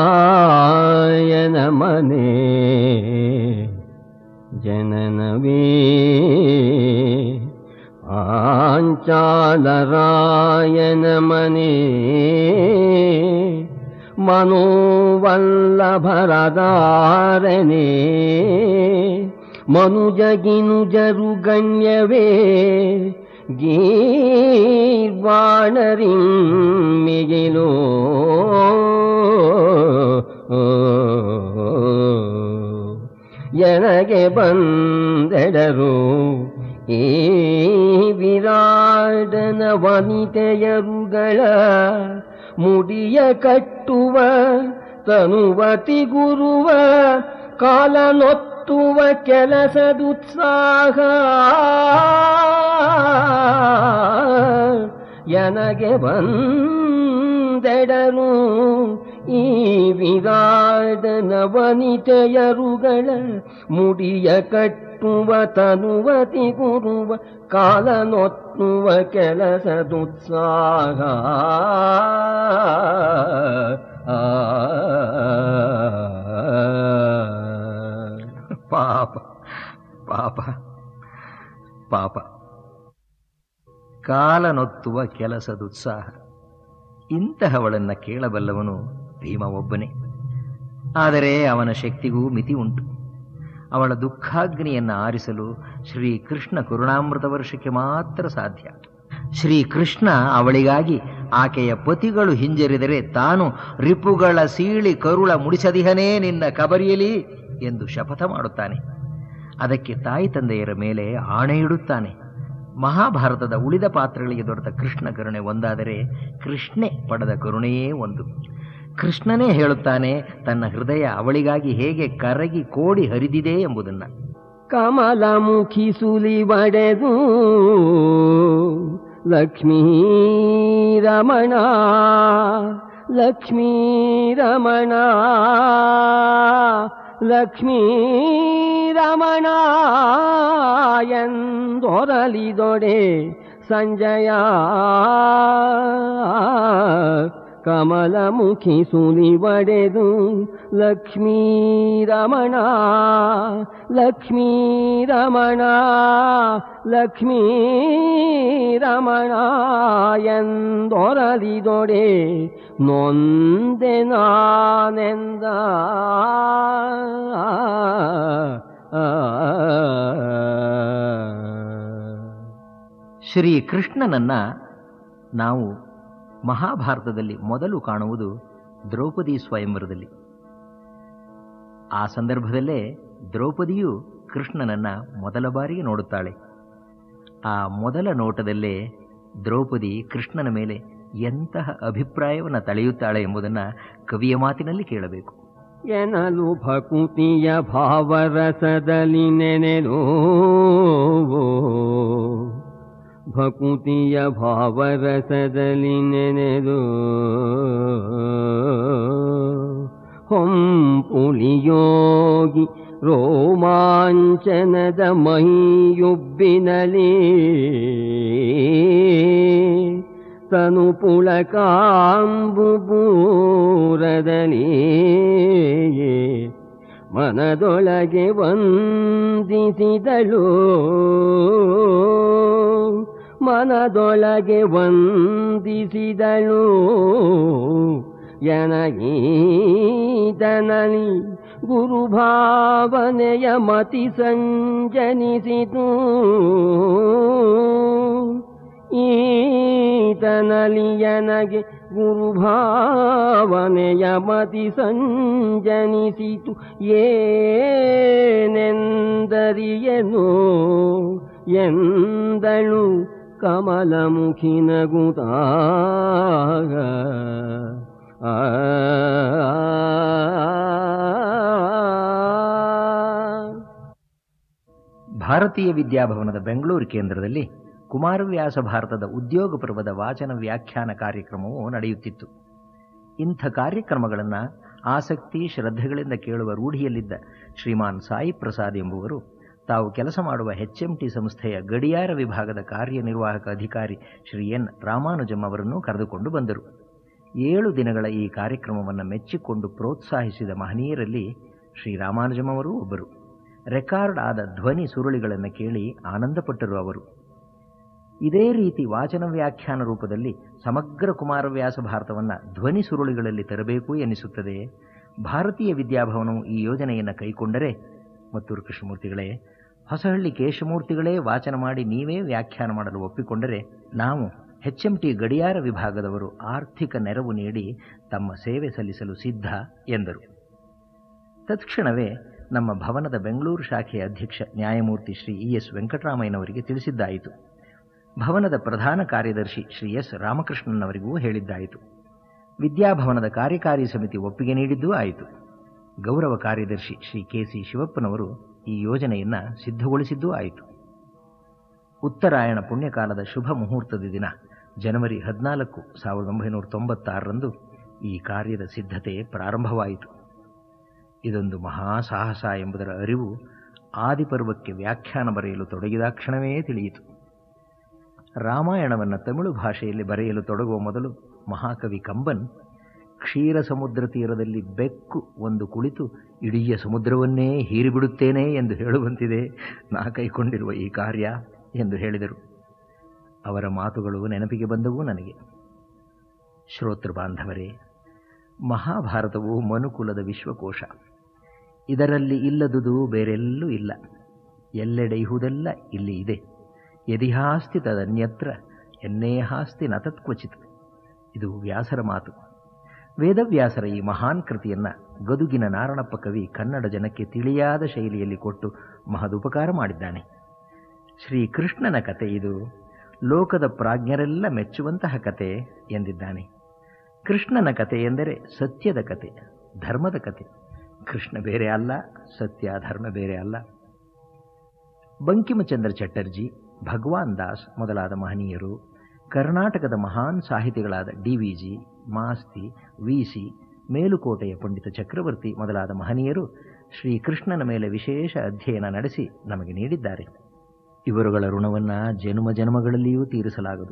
ಮನೆ ಜನನವೇ ಪಾಂಚಾಲರಾಯನ ಮನೆ ಮನೋವಲ್ಲಭರದಾರನೆ ಮನುಜಗಿನುಜರು ಗಣ್ಯವೇ ಗೀರ್ವಾಣರಿಂ ಮಿಗಿಲೋ ಎನಗೆ ಬಂದೆಡರು ಈ ವಿರಾಡನ ವನಿತೆಯರುಗಳ ಮುಡಿಯ ಕಟ್ಟುವ ತನುವತಿ ಗುರುವ ಕಾಲನೊತ್ತುವ ಕೆಲಸದುತ್ಸಾಹ ಎನಗೆ ಬಂದೆಡರು ಈ ವಿರಾಡ ನವನಿತೆಯರುಗಳ ಮುಡಿಯ ಕಟ್ಟುವ ತನುವತಿ ಗುರುವ ಕಾಲನೊತ್ತುವ ಕೆಲಸದುತ್ಸಾಹ ಆ ಪಾಪ ಪಾಪ ಪಾಪ ಕಾಲನೊತ್ತುವ ಕೆಲಸದುತ್ಸಾಹ ಇಂತಹವಳನ್ನ ಕೇಳಬಲ್ಲವನು ಭೀಮ ಒಬ್ಬನೇ ಆದರೆ ಅವನ ಶಕ್ತಿಗೂ ಮಿತಿ ಉಂಟು ಅವಳ ದುಃಖಾಗ್ನಿಯನ್ನು ಆರಿಸಲು ಶ್ರೀ ಕೃಷ್ಣ ಕರುಣಾಮೃತ ವರ್ಷಕ್ಕೆ ಮಾತ್ರ ಸಾಧ್ಯ ಶ್ರೀ ಕೃಷ್ಣ ಅವಳಿಗಾಗಿ ಆಕೆಯ ಪತಿಗಳು ಹಿಂಜರಿದರೆ ತಾನು ರಿಪುಗಳ ಸೀಳಿ ಕರುಳ ಮುಡಿಸದಿಹನೇ ನಿನ್ನ ಕಬರಿಯಲಿ ಎಂದು ಶಪಥ ಮಾಡುತ್ತಾನೆ ಅದಕ್ಕೆ ತಾಯಿ ತಂದೆಯರ ಮೇಲೆ ಆಣೆ ಇಡುತ್ತಾನೆ ಮಹಾಭಾರತದ ಉಳಿದ ಪಾತ್ರಗಳಿಗೆ ದೊರೆತ ಕೃಷ್ಣ ಕರುಣೆ ಒಂದಾದರೆ ಕೃಷ್ಣೆ ಪಡೆದ ಕರುಣೆಯೇ ಒಂದು ಕೃಷ್ಣನೇ ಹೇಳುತ್ತಾನೆ ತನ್ನ ಹೃದಯ ಅವಳಿಗಾಗಿ ಹೇಗೆ ಕರಗಿ ಕೋಡಿ ಹರಿದಿದೆ ಎಂಬುದನ್ನು ಕಮಲಮುಖಿ ಸುಲಿ ಬಡೆದು ಲಕ್ಷ್ಮೀ ರಮಣ ಲಕ್ಷ್ಮೀ ರಮಣ ಲಕ್ಷ್ಮೀ ರಮಣ ಎಂದೊರಲಿದೊಡೆ ಸಂಜಯ ಕಮಲಮುಖಿ ಸುಲಿ ಬಡೆದು ಲಕ್ಷ್ಮೀ ರಮಣ ಲಕ್ಷ್ಮೀ ರಮಣ ಲಕ್ಷ್ಮೀ ರಮಣ ಎಂದೊರಲಿದೊಡೆ ನೊಂದೆ ನಾನೆಂದ ಶ್ರೀ ಕೃಷ್ಣನನ್ನ ನಾವು ಮಹಾಭಾರತದಲ್ಲಿ ಮೊದಲು ಕಾಣುವುದು ದ್ರೌಪದಿ ಸ್ವಯಂವರದಲ್ಲಿ ಆ ಸಂದರ್ಭದಲ್ಲೇ ದ್ರೌಪದಿಯು ಕೃಷ್ಣನನ್ನ ಮೊದಲ ಬಾರಿಗೆ ನೋಡುತ್ತಾಳೆ ಆ ಮೊದಲ ನೋಟದಲ್ಲೇ ದ್ರೌಪದಿ ಕೃಷ್ಣನ ಮೇಲೆ ಎಂತಹ ಅಭಿಪ್ರಾಯವನ್ನು ತಳೆಯುತ್ತಾಳೆ ಎಂಬುದನ್ನು ಕವಿಯ ಮಾತಿನಲ್ಲಿ ಕೇಳಬೇಕು ಎನಲು ಭಕುತಿಯ ಭಾವರಸದಲ್ಲಿ ನೆನೆದು ಭಕುತಿಯ ಭಾವರಸದಲ್ಲಿ ನೆನೆದು ಹೊಂಪುಲಿಯೋಗಿ ರೋಮಾಂಚನದ ಮೈಯುಬ್ಬಿನಲಿ ತನು ಪುಳಕಾಂಬುಬೂರದಲ್ಲಿ ಮನದೊಳಗೆ ವಂದಿಸಿದಳು ಮನದೊಳಗೆ ವಂದಿಸಿದಳು ಎನಗೀತನಲಿ ಗುರುಭಾವನೆಯ ಮತಿ ಸಂಜನಿಸಿತು ಈತನಲಿಯನಗೆ ಗುರುಭಾವನೆಯ ಮತಿ ಸಂಜನಿಸಿತು ಏನೆಂದರಿಯನು ಎಂದಳು ಕಮಲಮುಖಿನ ಗುತಾಗ ಭಾರತೀಯ ವಿದ್ಯಾಭವನದ ಬೆಂಗಳೂರು ಕೇಂದ್ರದಲ್ಲಿ ಕುಮಾರವ್ಯಾಸ ಭಾರತದ ಉದ್ಯೋಗ ಪರ್ವದ ವಾಚನ ವ್ಯಾಖ್ಯಾನ ಕಾರ್ಯಕ್ರಮವು ನಡೆಯುತ್ತಿತ್ತು ಇಂಥ ಕಾರ್ಯಕ್ರಮಗಳನ್ನು ಆಸಕ್ತಿ ಶ್ರದ್ಧೆಗಳಿಂದ ಕೇಳುವ ರೂಢಿಯಲ್ಲಿದ್ದ ಶ್ರೀಮಾನ್ ಸಾಯಿ ಪ್ರಸಾದ್ ಎಂಬುವರು ತಾವು ಕೆಲಸ ಮಾಡುವ ಟಿ ಸಂಸ್ಥೆಯ ಗಡಿಯಾರ ವಿಭಾಗದ ಕಾರ್ಯನಿರ್ವಾಹಕ ಅಧಿಕಾರಿ ಶ್ರೀ ಎನ್ ರಾಮಾನುಜಂ ಅವರನ್ನು ಕರೆದುಕೊಂಡು ಬಂದರು ಏಳು ದಿನಗಳ ಈ ಕಾರ್ಯಕ್ರಮವನ್ನು ಮೆಚ್ಚಿಕೊಂಡು ಪ್ರೋತ್ಸಾಹಿಸಿದ ಮಹನೀಯರಲ್ಲಿ ಶ್ರೀ ರಾಮಾನುಜಂ ಅವರೂ ಒಬ್ಬರು ರೆಕಾರ್ಡ್ ಆದ ಧ್ವನಿ ಸುರುಳಿಗಳನ್ನು ಕೇಳಿ ಆನಂದಪಟ್ಟರು ಅವರು ಇದೇ ರೀತಿ ವಾಚನ ವ್ಯಾಖ್ಯಾನ ರೂಪದಲ್ಲಿ ಸಮಗ್ರ ಕುಮಾರವ್ಯಾಸ ಭಾರತವನ್ನು ಧ್ವನಿ ಸುರುಳಿಗಳಲ್ಲಿ ತರಬೇಕು ಎನಿಸುತ್ತದೆ ಭಾರತೀಯ ವಿದ್ಯಾಭವನವು ಈ ಯೋಜನೆಯನ್ನು ಕೈಕೊಂಡರೆ ಮತ್ತೂರು ಕೃಷ್ಣಮೂರ್ತಿಗಳೇ ಹೊಸಹಳ್ಳಿ ಕೇಶಮೂರ್ತಿಗಳೇ ವಾಚನ ಮಾಡಿ ನೀವೇ ವ್ಯಾಖ್ಯಾನ ಮಾಡಲು ಒಪ್ಪಿಕೊಂಡರೆ ನಾವು ಎಚ್ ಎಂ ಟಿ ಗಡಿಯಾರ ವಿಭಾಗದವರು ಆರ್ಥಿಕ ನೆರವು ನೀಡಿ ತಮ್ಮ ಸೇವೆ ಸಲ್ಲಿಸಲು ಸಿದ್ಧ ಎಂದರು ತತ್ಕ್ಷಣವೇ ನಮ್ಮ ಭವನದ ಬೆಂಗಳೂರು ಶಾಖೆಯ ಅಧ್ಯಕ್ಷ ನ್ಯಾಯಮೂರ್ತಿ ಶ್ರೀ ಇ ಎಸ್ ವೆಂಕಟರಾಮಯ್ಯನವರಿಗೆ ತಿಳಿಸಿದ್ದಾಯಿತು ಭವನದ ಪ್ರಧಾನ ಕಾರ್ಯದರ್ಶಿ ಶ್ರೀ ಎಸ್ ರಾಮಕೃಷ್ಣನವರಿಗೂ ಹೇಳಿದ್ದಾಯಿತು ವಿದ್ಯಾಭವನದ ಕಾರ್ಯಕಾರಿ ಸಮಿತಿ ಒಪ್ಪಿಗೆ ನೀಡಿದ್ದೂ ಆಯಿತು ಗೌರವ ಕಾರ್ಯದರ್ಶಿ ಶ್ರೀ ಕೆ ಸಿ ಶಿವಪ್ಪನವರು ಈ ಯೋಜನೆಯನ್ನು ಸಿದ್ಧಗೊಳಿಸಿದ್ದೂ ಆಯಿತು ಉತ್ತರಾಯಣ ಪುಣ್ಯಕಾಲದ ಶುಭ ಮುಹೂರ್ತದ ದಿನ ಜನವರಿ ಹದಿನಾಲ್ಕು ಸಾವಿರದ ಒಂಬೈನೂರ ತೊಂಬತ್ತಾರರಂದು ಈ ಕಾರ್ಯದ ಸಿದ್ಧತೆ ಪ್ರಾರಂಭವಾಯಿತು ಇದೊಂದು ಮಹಾಸಾಹಸ ಎಂಬುದರ ಅರಿವು ಆದಿಪರ್ವಕ್ಕೆ ವ್ಯಾಖ್ಯಾನ ಬರೆಯಲು ತೊಡಗಿದಾಕ್ಷಣವೇ ತಿಳಿಯಿತು ರಾಮಾಯಣವನ್ನು ತಮಿಳು ಭಾಷೆಯಲ್ಲಿ ಬರೆಯಲು ತೊಡಗುವ ಮೊದಲು ಮಹಾಕವಿ ಕಂಬನ್ ಕ್ಷೀರ ಸಮುದ್ರ ತೀರದಲ್ಲಿ ಬೆಕ್ಕು ಒಂದು ಕುಳಿತು ಇಡೀ ಸಮುದ್ರವನ್ನೇ ಹೀರಿಬಿಡುತ್ತೇನೆ ಎಂದು ಹೇಳುವಂತಿದೆ ನಾ ಕೈಕೊಂಡಿರುವ ಈ ಕಾರ್ಯ ಎಂದು ಹೇಳಿದರು ಅವರ ಮಾತುಗಳು ನೆನಪಿಗೆ ಬಂದವು ನನಗೆ ಶ್ರೋತೃ ಬಾಂಧವರೇ ಮಹಾಭಾರತವು ಮನುಕುಲದ ವಿಶ್ವಕೋಶ ಇದರಲ್ಲಿ ಇಲ್ಲದುದು ಬೇರೆಲ್ಲೂ ಇಲ್ಲ ಎಲ್ಲೆಡೆ ಇಹುದೆಲ್ಲ ಇಲ್ಲಿ ಇದೆ ಯದಿಹಾಸ್ತಿ ತದನ್ಯತ್ರ ಎನ್ನೇ ಹಾಸ್ತಿ ನತತ್ಕ್ವಚಿತ್ ಇದು ವ್ಯಾಸರ ಮಾತು ವೇದವ್ಯಾಸರ ಈ ಮಹಾನ್ ಕೃತಿಯನ್ನ ಗದುಗಿನ ನಾರಣಪ್ಪ ಕವಿ ಕನ್ನಡ ಜನಕ್ಕೆ ತಿಳಿಯಾದ ಶೈಲಿಯಲ್ಲಿ ಕೊಟ್ಟು ಮಹದುಪಕಾರ ಮಾಡಿದ್ದಾನೆ ಶ್ರೀಕೃಷ್ಣನ ಕತೆ ಇದು ಲೋಕದ ಪ್ರಾಜ್ಞರೆಲ್ಲ ಮೆಚ್ಚುವಂತಹ ಕತೆ ಎಂದಿದ್ದಾನೆ ಕೃಷ್ಣನ ಕತೆ ಎಂದರೆ ಸತ್ಯದ ಕತೆ ಧರ್ಮದ ಕತೆ ಕೃಷ್ಣ ಬೇರೆ ಅಲ್ಲ ಸತ್ಯ ಧರ್ಮ ಬೇರೆ ಅಲ್ಲ ಬಂಕಿಮಚಂದ್ರ ಚಟರ್ಜಿ ಭಗವಾನ್ ದಾಸ್ ಮೊದಲಾದ ಮಹನೀಯರು ಕರ್ನಾಟಕದ ಮಹಾನ್ ಸಾಹಿತಿಗಳಾದ D V G Masti V C ಮೇಲುಕೋಟೆಯ ಪಂಡಿತ ಚಕ್ರವರ್ತಿ ಮೊದಲಾದ ಮಹನೀಯರು ಶ್ರೀಕೃಷ್ಣನ ಮೇಲೆ ವಿಶೇಷ ಅಧ್ಯಯನ ನಡೆಸಿ ನಮಗೆ ನೀಡಿದ್ದಾರೆ ಇವರುಗಳ ಋಣವನ್ನು ಜನ್ಮ ಜನ್ಮಗಳಲ್ಲಿಯೂ ತೀರಿಸಲಾಗದು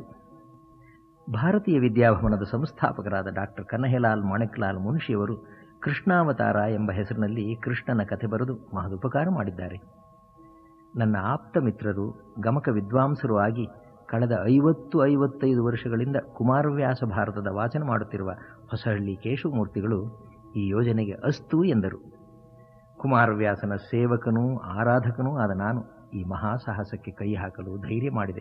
ಭಾರತೀಯ ವಿದ್ಯಾಭವನದ ಸಂಸ್ಥಾಪಕರಾದ ಡಾಕ್ಟರ್ ಕನ್ನಹೆಲಾಲ್ ಮಾಣಿಕ್ಲಾಲ್ ಮುನ್ಷಿಯವರು ಕೃಷ್ಣಾವತಾರ ಎಂಬ ಹೆಸರಿನಲ್ಲಿ ಕೃಷ್ಣನ ಕಥೆ ಬರೆದು ಮಹದುಪಕಾರ ಮಾಡಿದ್ದಾರೆ ನನ್ನ ಆಪ್ತ ಮಿತ್ರರು ಗಮಕ ವಿದ್ವಾಂಸರು ಆಗಿ ಕಳೆದ ಐವತ್ತು ಐವತ್ತೈದು ವರ್ಷಗಳಿಂದ ಕುಮಾರವ್ಯಾಸ ಭಾರತದ ವಾಚನ ಮಾಡುತ್ತಿರುವ ಹೊಸಹಳ್ಳಿ ಕೇಶವಮೂರ್ತಿಗಳು ಈ ಯೋಜನೆಗೆ ಅಸ್ತು ಎಂದರು ಕುಮಾರವ್ಯಾಸನ ಸೇವಕನೂ ಆರಾಧಕನೂ ಆದ ನಾನು ಈ ಮಹಾಸಾಹಸಕ್ಕೆ ಕೈ ಹಾಕಲು ಧೈರ್ಯ ಮಾಡಿದೆ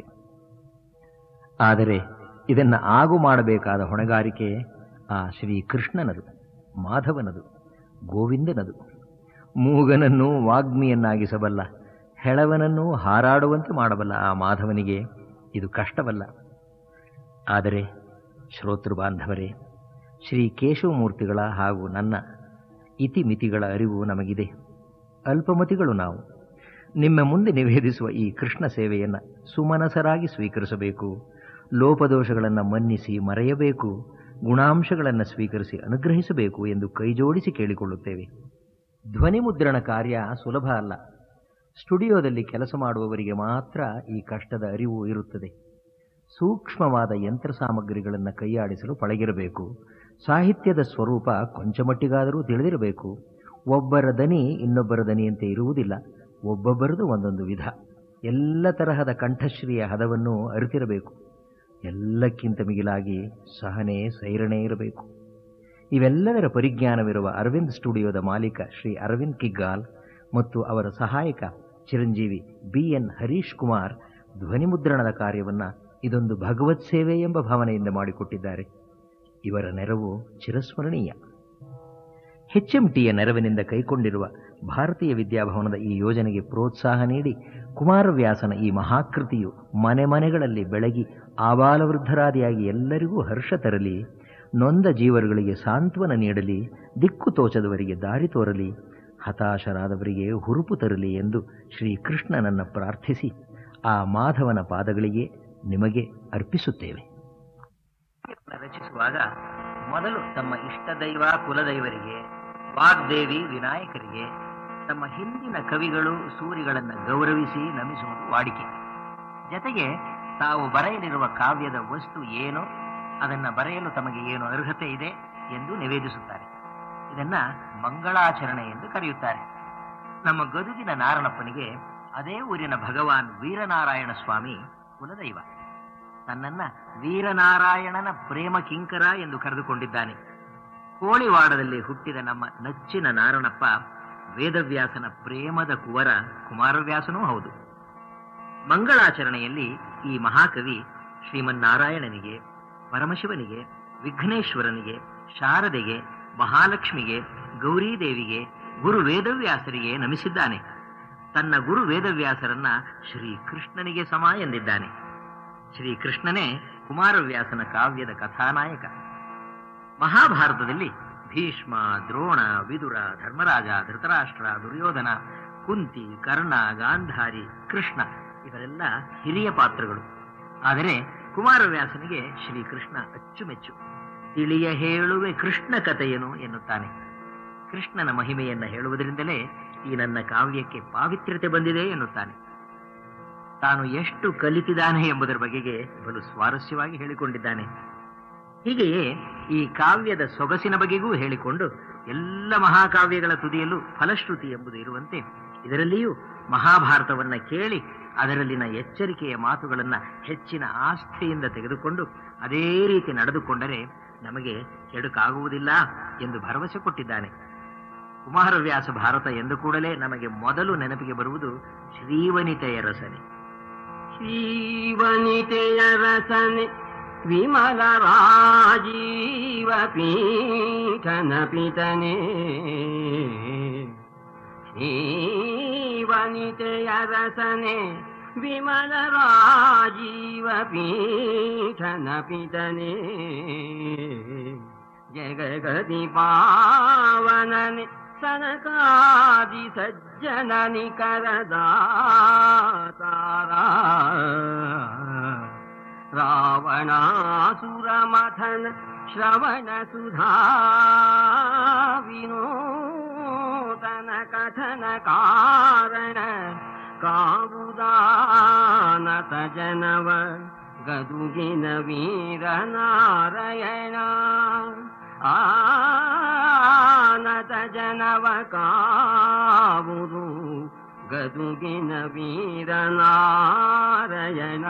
ಆದರೆ ಇದನ್ನು ಆಗು ಮಾಡಬೇಕಾದ ಹೊಣೆಗಾರಿಕೆ ಆ ಶ್ರೀಕೃಷ್ಣನದು ಮಾಧವನದು ಗೋವಿಂದನದು ಮೂಗನನ್ನು ವಾಗ್ಮಿಯನ್ನಾಗಿಸಬಲ್ಲ ಹೆಳವನನ್ನು ಹಾರಾಡುವಂತೆ ಮಾಡಬಲ್ಲ ಆ ಮಾಧವನಿಗೆ ಇದು ಕಷ್ಟವಲ್ಲ ಆದರೆ ಶ್ರೋತೃ ಬಾಂಧವರೇ ಶ್ರೀ ಕೇಶವಮೂರ್ತಿಗಳ ಹಾಗೂ ನನ್ನ ಇತಿಮಿತಿಗಳ ಅರಿವು ನಮಗಿದೆ ಅಲ್ಪಮತಿಗಳು ನಾವು ನಿಮ್ಮ ಮುಂದೆ ನಿವೇದಿಸುವ ಈ ಕೃಷ್ಣ ಸೇವೆಯನ್ನು ಸುಮನಸರಾಗಿ ಸ್ವೀಕರಿಸಬೇಕು ಲೋಪದೋಷಗಳನ್ನು ಮನ್ನಿಸಿ ಮರೆಯಬೇಕು ಗುಣಾಂಶಗಳನ್ನು ಸ್ವೀಕರಿಸಿ ಅನುಗ್ರಹಿಸಬೇಕು ಎಂದು ಕೈಜೋಡಿಸಿ ಕೇಳಿಕೊಳ್ಳುತ್ತೇವೆ ಧ್ವನಿ ಮುದ್ರಣ ಕಾರ್ಯ ಸುಲಭ ಅಲ್ಲ ಸ್ಟುಡಿಯೋದಲ್ಲಿ ಕೆಲಸ ಮಾಡುವವರಿಗೆ ಮಾತ್ರ ಈ ಕಷ್ಟದ ಅರಿವು ಇರುತ್ತದೆ ಸೂಕ್ಷ್ಮವಾದ ಯಂತ್ರ ಸಾಮಗ್ರಿಗಳನ್ನು ಕೈಯಾಡಿಸಲು ಪಳಗಿರಬೇಕು ಸಾಹಿತ್ಯದ ಸ್ವರೂಪ ಕೊಂಚ ಮಟ್ಟಿಗಾದರೂ ತಿಳಿದಿರಬೇಕು ಒಬ್ಬರ ದನಿ ಇನ್ನೊಬ್ಬರ ದನಿಯಂತೆ ಇರುವುದಿಲ್ಲ ಒಬ್ಬೊಬ್ಬರದು ಒಂದೊಂದು ವಿಧ ಎಲ್ಲ ತರಹದ ಕಂಠಶ್ರೀಯ ಹದವನ್ನು ಅರಿತಿರಬೇಕು ಎಲ್ಲಕ್ಕಿಂತ ಮಿಗಿಲಾಗಿ ಸಹನೆ ಸೈರಣೆ ಇರಬೇಕು ಇವೆಲ್ಲದರ ಪರಿಜ್ಞಾನವಿರುವ ಅರವಿಂದ್ ಸ್ಟುಡಿಯೋದ ಮಾಲೀಕ ಶ್ರೀ ಅರವಿಂದ್ ಕಿಗ್ಗಾಲ್ ಮತ್ತು ಅವರ ಸಹಾಯಕ ಚಿರಂಜೀವಿ ಬಿ ಎನ್ ಹರೀಶ್ ಕುಮಾರ್ ಧ್ವನಿಮುದ್ರಣದ ಕಾರ್ಯವನ್ನು ಇದೊಂದು ಭಗವತ್ ಸೇವೆ ಎಂಬ ಭಾವನೆಯಿಂದ ಮಾಡಿಕೊಟ್ಟಿದ್ದಾರೆ ಇವರ ನೆರವು ಚಿರಸ್ಮರಣೀಯ ಹೆಚ್ಎಂಟಿಯ ನೆರವಿನಿಂದ ಕೈಕೊಂಡಿರುವ ಭಾರತೀಯ ವಿದ್ಯಾಭವನದ ಈ ಯೋಜನೆಗೆ ಪ್ರೋತ್ಸಾಹ ನೀಡಿ ಕುಮಾರವ್ಯಾಸನ ಈ ಮಹಾಕೃತಿಯು ಮನೆ ಮನೆಗಳಲ್ಲಿ ಬೆಳಗಿ ಆಬಾಲವೃದ್ಧರಾದಿಯಾಗಿ ಎಲ್ಲರಿಗೂ ಹರ್ಷ ತರಲಿ ನೊಂದ ಜೀವರುಗಳಿಗೆ ಸಾಂತ್ವನ ನೀಡಲಿ ದಿಕ್ಕು ತೋಚದವರಿಗೆ ದಾರಿ ತೋರಲಿ ಹತಾಶರಾದವರಿಗೆ ಹುರುಪು ತರಲಿ ಎಂದು ಶ್ರೀಕೃಷ್ಣನನ್ನು ಪ್ರಾರ್ಥಿಸಿ ಆ ಮಾಧವನ ಪಾದಗಳಿಗೆ ನಿಮಗೆ ಅರ್ಪಿಸುತ್ತೇವೆ ರಚಿಸುವಾಗ ಮೊದಲು ತಮ್ಮ ಇಷ್ಟದೈವ ಕುಲದೈವರಿಗೆ ವಾಗ್ದೇವಿ ವಿನಾಯಕರಿಗೆ ತಮ್ಮ ಹಿಂದಿನ ಕವಿಗಳು ಸೂರಿಗಳನ್ನು ಗೌರವಿಸಿ ನಮಿಸುವುದು ವಾಡಿಕೆ ಜತೆಗೆ ತಾವು ಬರೆಯಲಿರುವ ಕಾವ್ಯದ ವಸ್ತು ಏನು ಅದನ್ನು ಬರೆಯಲು ತಮಗೆ ಏನು ಅರ್ಹತೆ ಇದೆ ಎಂದು ನಿವೇದಿಸುತ್ತಾರೆ ಇದನ್ನ ಮಂಗಳಾಚರಣೆ ಎಂದು ಕರೆಯುತ್ತಾರೆ ನಮ್ಮ ಗದುಗಿನ ನಾರಣಪ್ಪನಿಗೆ ಅದೇ ಊರಿನ ಭಗವಾನ್ ವೀರನಾರಾಯಣ ಸ್ವಾಮಿ ಕುಲದೈವ ತನ್ನನ್ನ ವೀರನಾರಾಯಣನ ಪ್ರೇಮ ಕಿಂಕರ ಎಂದು ಕರೆದುಕೊಂಡಿದ್ದಾನೆ ಕೋಳಿವಾಡದಲ್ಲಿ ಹುಟ್ಟಿದ ನಮ್ಮ ನಚ್ಚಿನ ನಾರಣಪ್ಪ ವೇದವ್ಯಾಸನ ಪ್ರೇಮದ ಕುವರ ಕುಮಾರವ್ಯಾಸನೂ ಹೌದು ಮಂಗಳಾಚರಣೆಯಲ್ಲಿ ಈ ಮಹಾಕವಿ ಶ್ರೀಮನ್ನಾರಾಯಣನಿಗೆ ಪರಮಶಿವನಿಗೆ ವಿಘ್ನೇಶ್ವರನಿಗೆ ಶಾರದೆಗೆ ಮಹಾಲಕ್ಷ್ಮಿಗೆ ಗೌರೀದೇವಿಗೆ ಗುರು ವೇದವ್ಯಾಸರಿಗೆ ನಮಿಸಿದ್ದಾನೆ ತನ್ನ ಗುರು ವೇದವ್ಯಾಸರನ್ನ ಶ್ರೀಕೃಷ್ಣನಿಗೆ ಸಮ ಎಂದಿದ್ದಾನೆ ಶ್ರೀಕೃಷ್ಣನೇ ಕುಮಾರವ್ಯಾಸನ ಕಾವ್ಯದ ಕಥಾನಾಯಕ ಮಹಾಭಾರತದಲ್ಲಿ ಭೀಷ್ಮ ದ್ರೋಣ ವಿದುರ ಧರ್ಮರಾಜ ಧೃತರಾಷ್ಟ್ರ ದುರ್ಯೋಧನ ಕುಂತಿ ಕರ್ಣ ಗಾಂಧಾರಿ ಕೃಷ್ಣ ಇವರೆಲ್ಲ ಹಿರಿಯ ಪಾತ್ರಗಳು ಆದರೆ ಕುಮಾರವ್ಯಾಸನಿಗೆ ಶ್ರೀಕೃಷ್ಣ ಅಚ್ಚುಮೆಚ್ಚು ತಿಳಿಯ ಹೇಳುವೆ ಕೃಷ್ಣ ಕಥೆಯನು ಎನ್ನುತ್ತಾನೆ ಕೃಷ್ಣನ ಮಹಿಮೆಯನ್ನ ಹೇಳುವುದರಿಂದಲೇ ಈ ನನ್ನ ಕಾವ್ಯಕ್ಕೆ ಪಾವಿತ್ರ್ಯತೆ ಬಂದಿದೆ ಎನ್ನುತ್ತಾನೆ ತಾನು ಎಷ್ಟು ಕಲಿತಿದ್ದಾನೆ ಎಂಬುದರ ಬಗೆಗೆ ಬಲು ಸ್ವಾರಸ್ಯವಾಗಿ ಹೇಳಿಕೊಂಡಿದ್ದಾನೆ ಹೀಗೆಯೇ ಈ ಕಾವ್ಯದ ಸೊಗಸಿನ ಬಗೆಗೂ ಹೇಳಿಕೊಂಡು ಎಲ್ಲ ಮಹಾಕಾವ್ಯಗಳ ತುದಿಯಲ್ಲೂ ಫಲಶ್ರುತಿ ಎಂಬುದು ಇರುವಂತೆ ಇದರಲ್ಲಿಯೂ ಮಹಾಭಾರತವನ್ನ ಕೇಳಿ ಅದರಲ್ಲಿನ ಎಚ್ಚರಿಕೆಯ ಮಾತುಗಳನ್ನು ಹೆಚ್ಚಿನ ಆಸ್ಥೆಯಿಂದ ತೆಗೆದುಕೊಂಡು ಅದೇ ರೀತಿ ನಡೆದುಕೊಂಡರೆ ನಮಗೆ ಕೆಡುಕಾಗುವುದಿಲ್ಲ ಎಂದು ಭರವಸೆ ಕೊಟ್ಟಿದ್ದಾನೆ ಕುಮಾರವ್ಯಾಸ ಭಾರತ ಎಂದು ಕೂಡಲೇ ನಮಗೆ ಮೊದಲು ನೆನಪಿಗೆ ಬರುವುದು ಶ್ರೀವನಿತೆಯ ರಸನೆ ಶ್ರೀವನಿತೆಯ ರಸನೆ ವಿಮಲ ರಾಜೀವ ಪೀಠನ ಪಿತನೆ ಶ್ರೀವನಿತೆಯ ರಸನೆ ವಿಮಲ ರಾಜೀವ ಪೀಠನ ಪಿತನೆ ಜಗಗತಿ ಪಾವನನೆ ಸನಕಾದಿ ಸಜ್ಜನ ನಿಕರದಾತಾರ ರಾವಣಾಸುರ ಮಥನ ಶ್ರವಣ ಸುಧಾ ವಿನೂತನ ಕಥನ ಕಾರಣ ಕಾವುದಾನತ ಜನವ ಗದುಗಿನ ವೀರ ನಾರಾಯಣ ಆನತ ಜನವ ಕಾವುದು ಗದುಗಿನ ವೀರ ನಾರಾಯಣ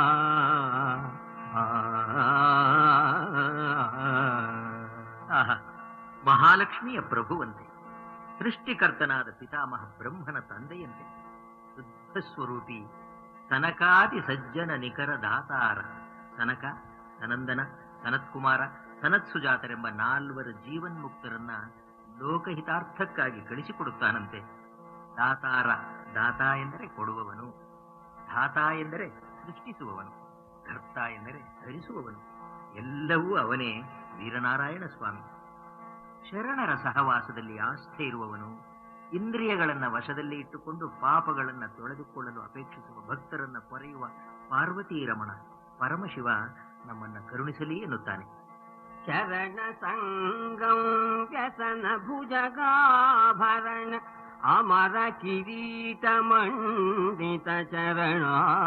ಆಹಾ ಮಹಾಲಕ್ಷ್ಮಿಯ ಪ್ರಭುವಂತೆ ಸೃಷ್ಟಿಕರ್ತನಾದ ಪಿತಾಮಹ ಬ್ರಹ್ಮನ ತಂದೆಯಂತೆ ಶುದ್ಧ ಸ್ವರೂಪಿ ಸನಕಾದಿ ಸಜ್ಜನ ನಿಖರ ದಾತಾರ ಸನಕ ಸನಂದನ ಸನತ್ಕುಮಾರ ಸನತ್ಸುಜಾತರೆಂಬ ನಾಲ್ವರ ಜೀವನ್ಮುಕ್ತರನ್ನ ಲೋಕಹಿತಾರ್ಥಕ್ಕಾಗಿ ಕಳಿಸಿಕೊಡುತ್ತಾನಂತೆ ದಾತಾರ ದಾತ ಎಂದರೆ ಕೊಡುವವನು ಧಾತ ಎಂದರೆ ಸೃಷ್ಟಿಸುವವನು ಕರ್ತ ಎಂದರೆ ಧರಿಸುವವನು ಎಲ್ಲವೂ ಅವನೇ ವೀರನಾರಾಯಣ ಸ್ವಾಮಿ ಶರಣರ ಸಹವಾಸದಲ್ಲಿ ಆಸ್ಥೆ ಇರುವವನು ಇಂದ್ರಿಯಗಳನ್ನ ವಶದಲ್ಲಿ ಇಟ್ಟುಕೊಂಡು ಪಾಪಗಳನ್ನ ತೊಳೆದುಕೊಳ್ಳಲು ಅಪೇಕ್ಷಿಸುವ ಭಕ್ತರನ್ನ ಕೊರೆಯುವ ಪಾರ್ವತೀ ರಮಣ ಪರಮಶಿವ ನಮ್ಮನ್ನ ಕರುಣಿಸಲಿ ಎನ್ನುತ್ತಾನೆ ಚರಣ ಸಂಗಂ ವ್ಯಸನ ಭುಜಗಾಭರಣ ಅಮರ ಕಿರೀಟ ಮಂಡಿತ ಚರಣ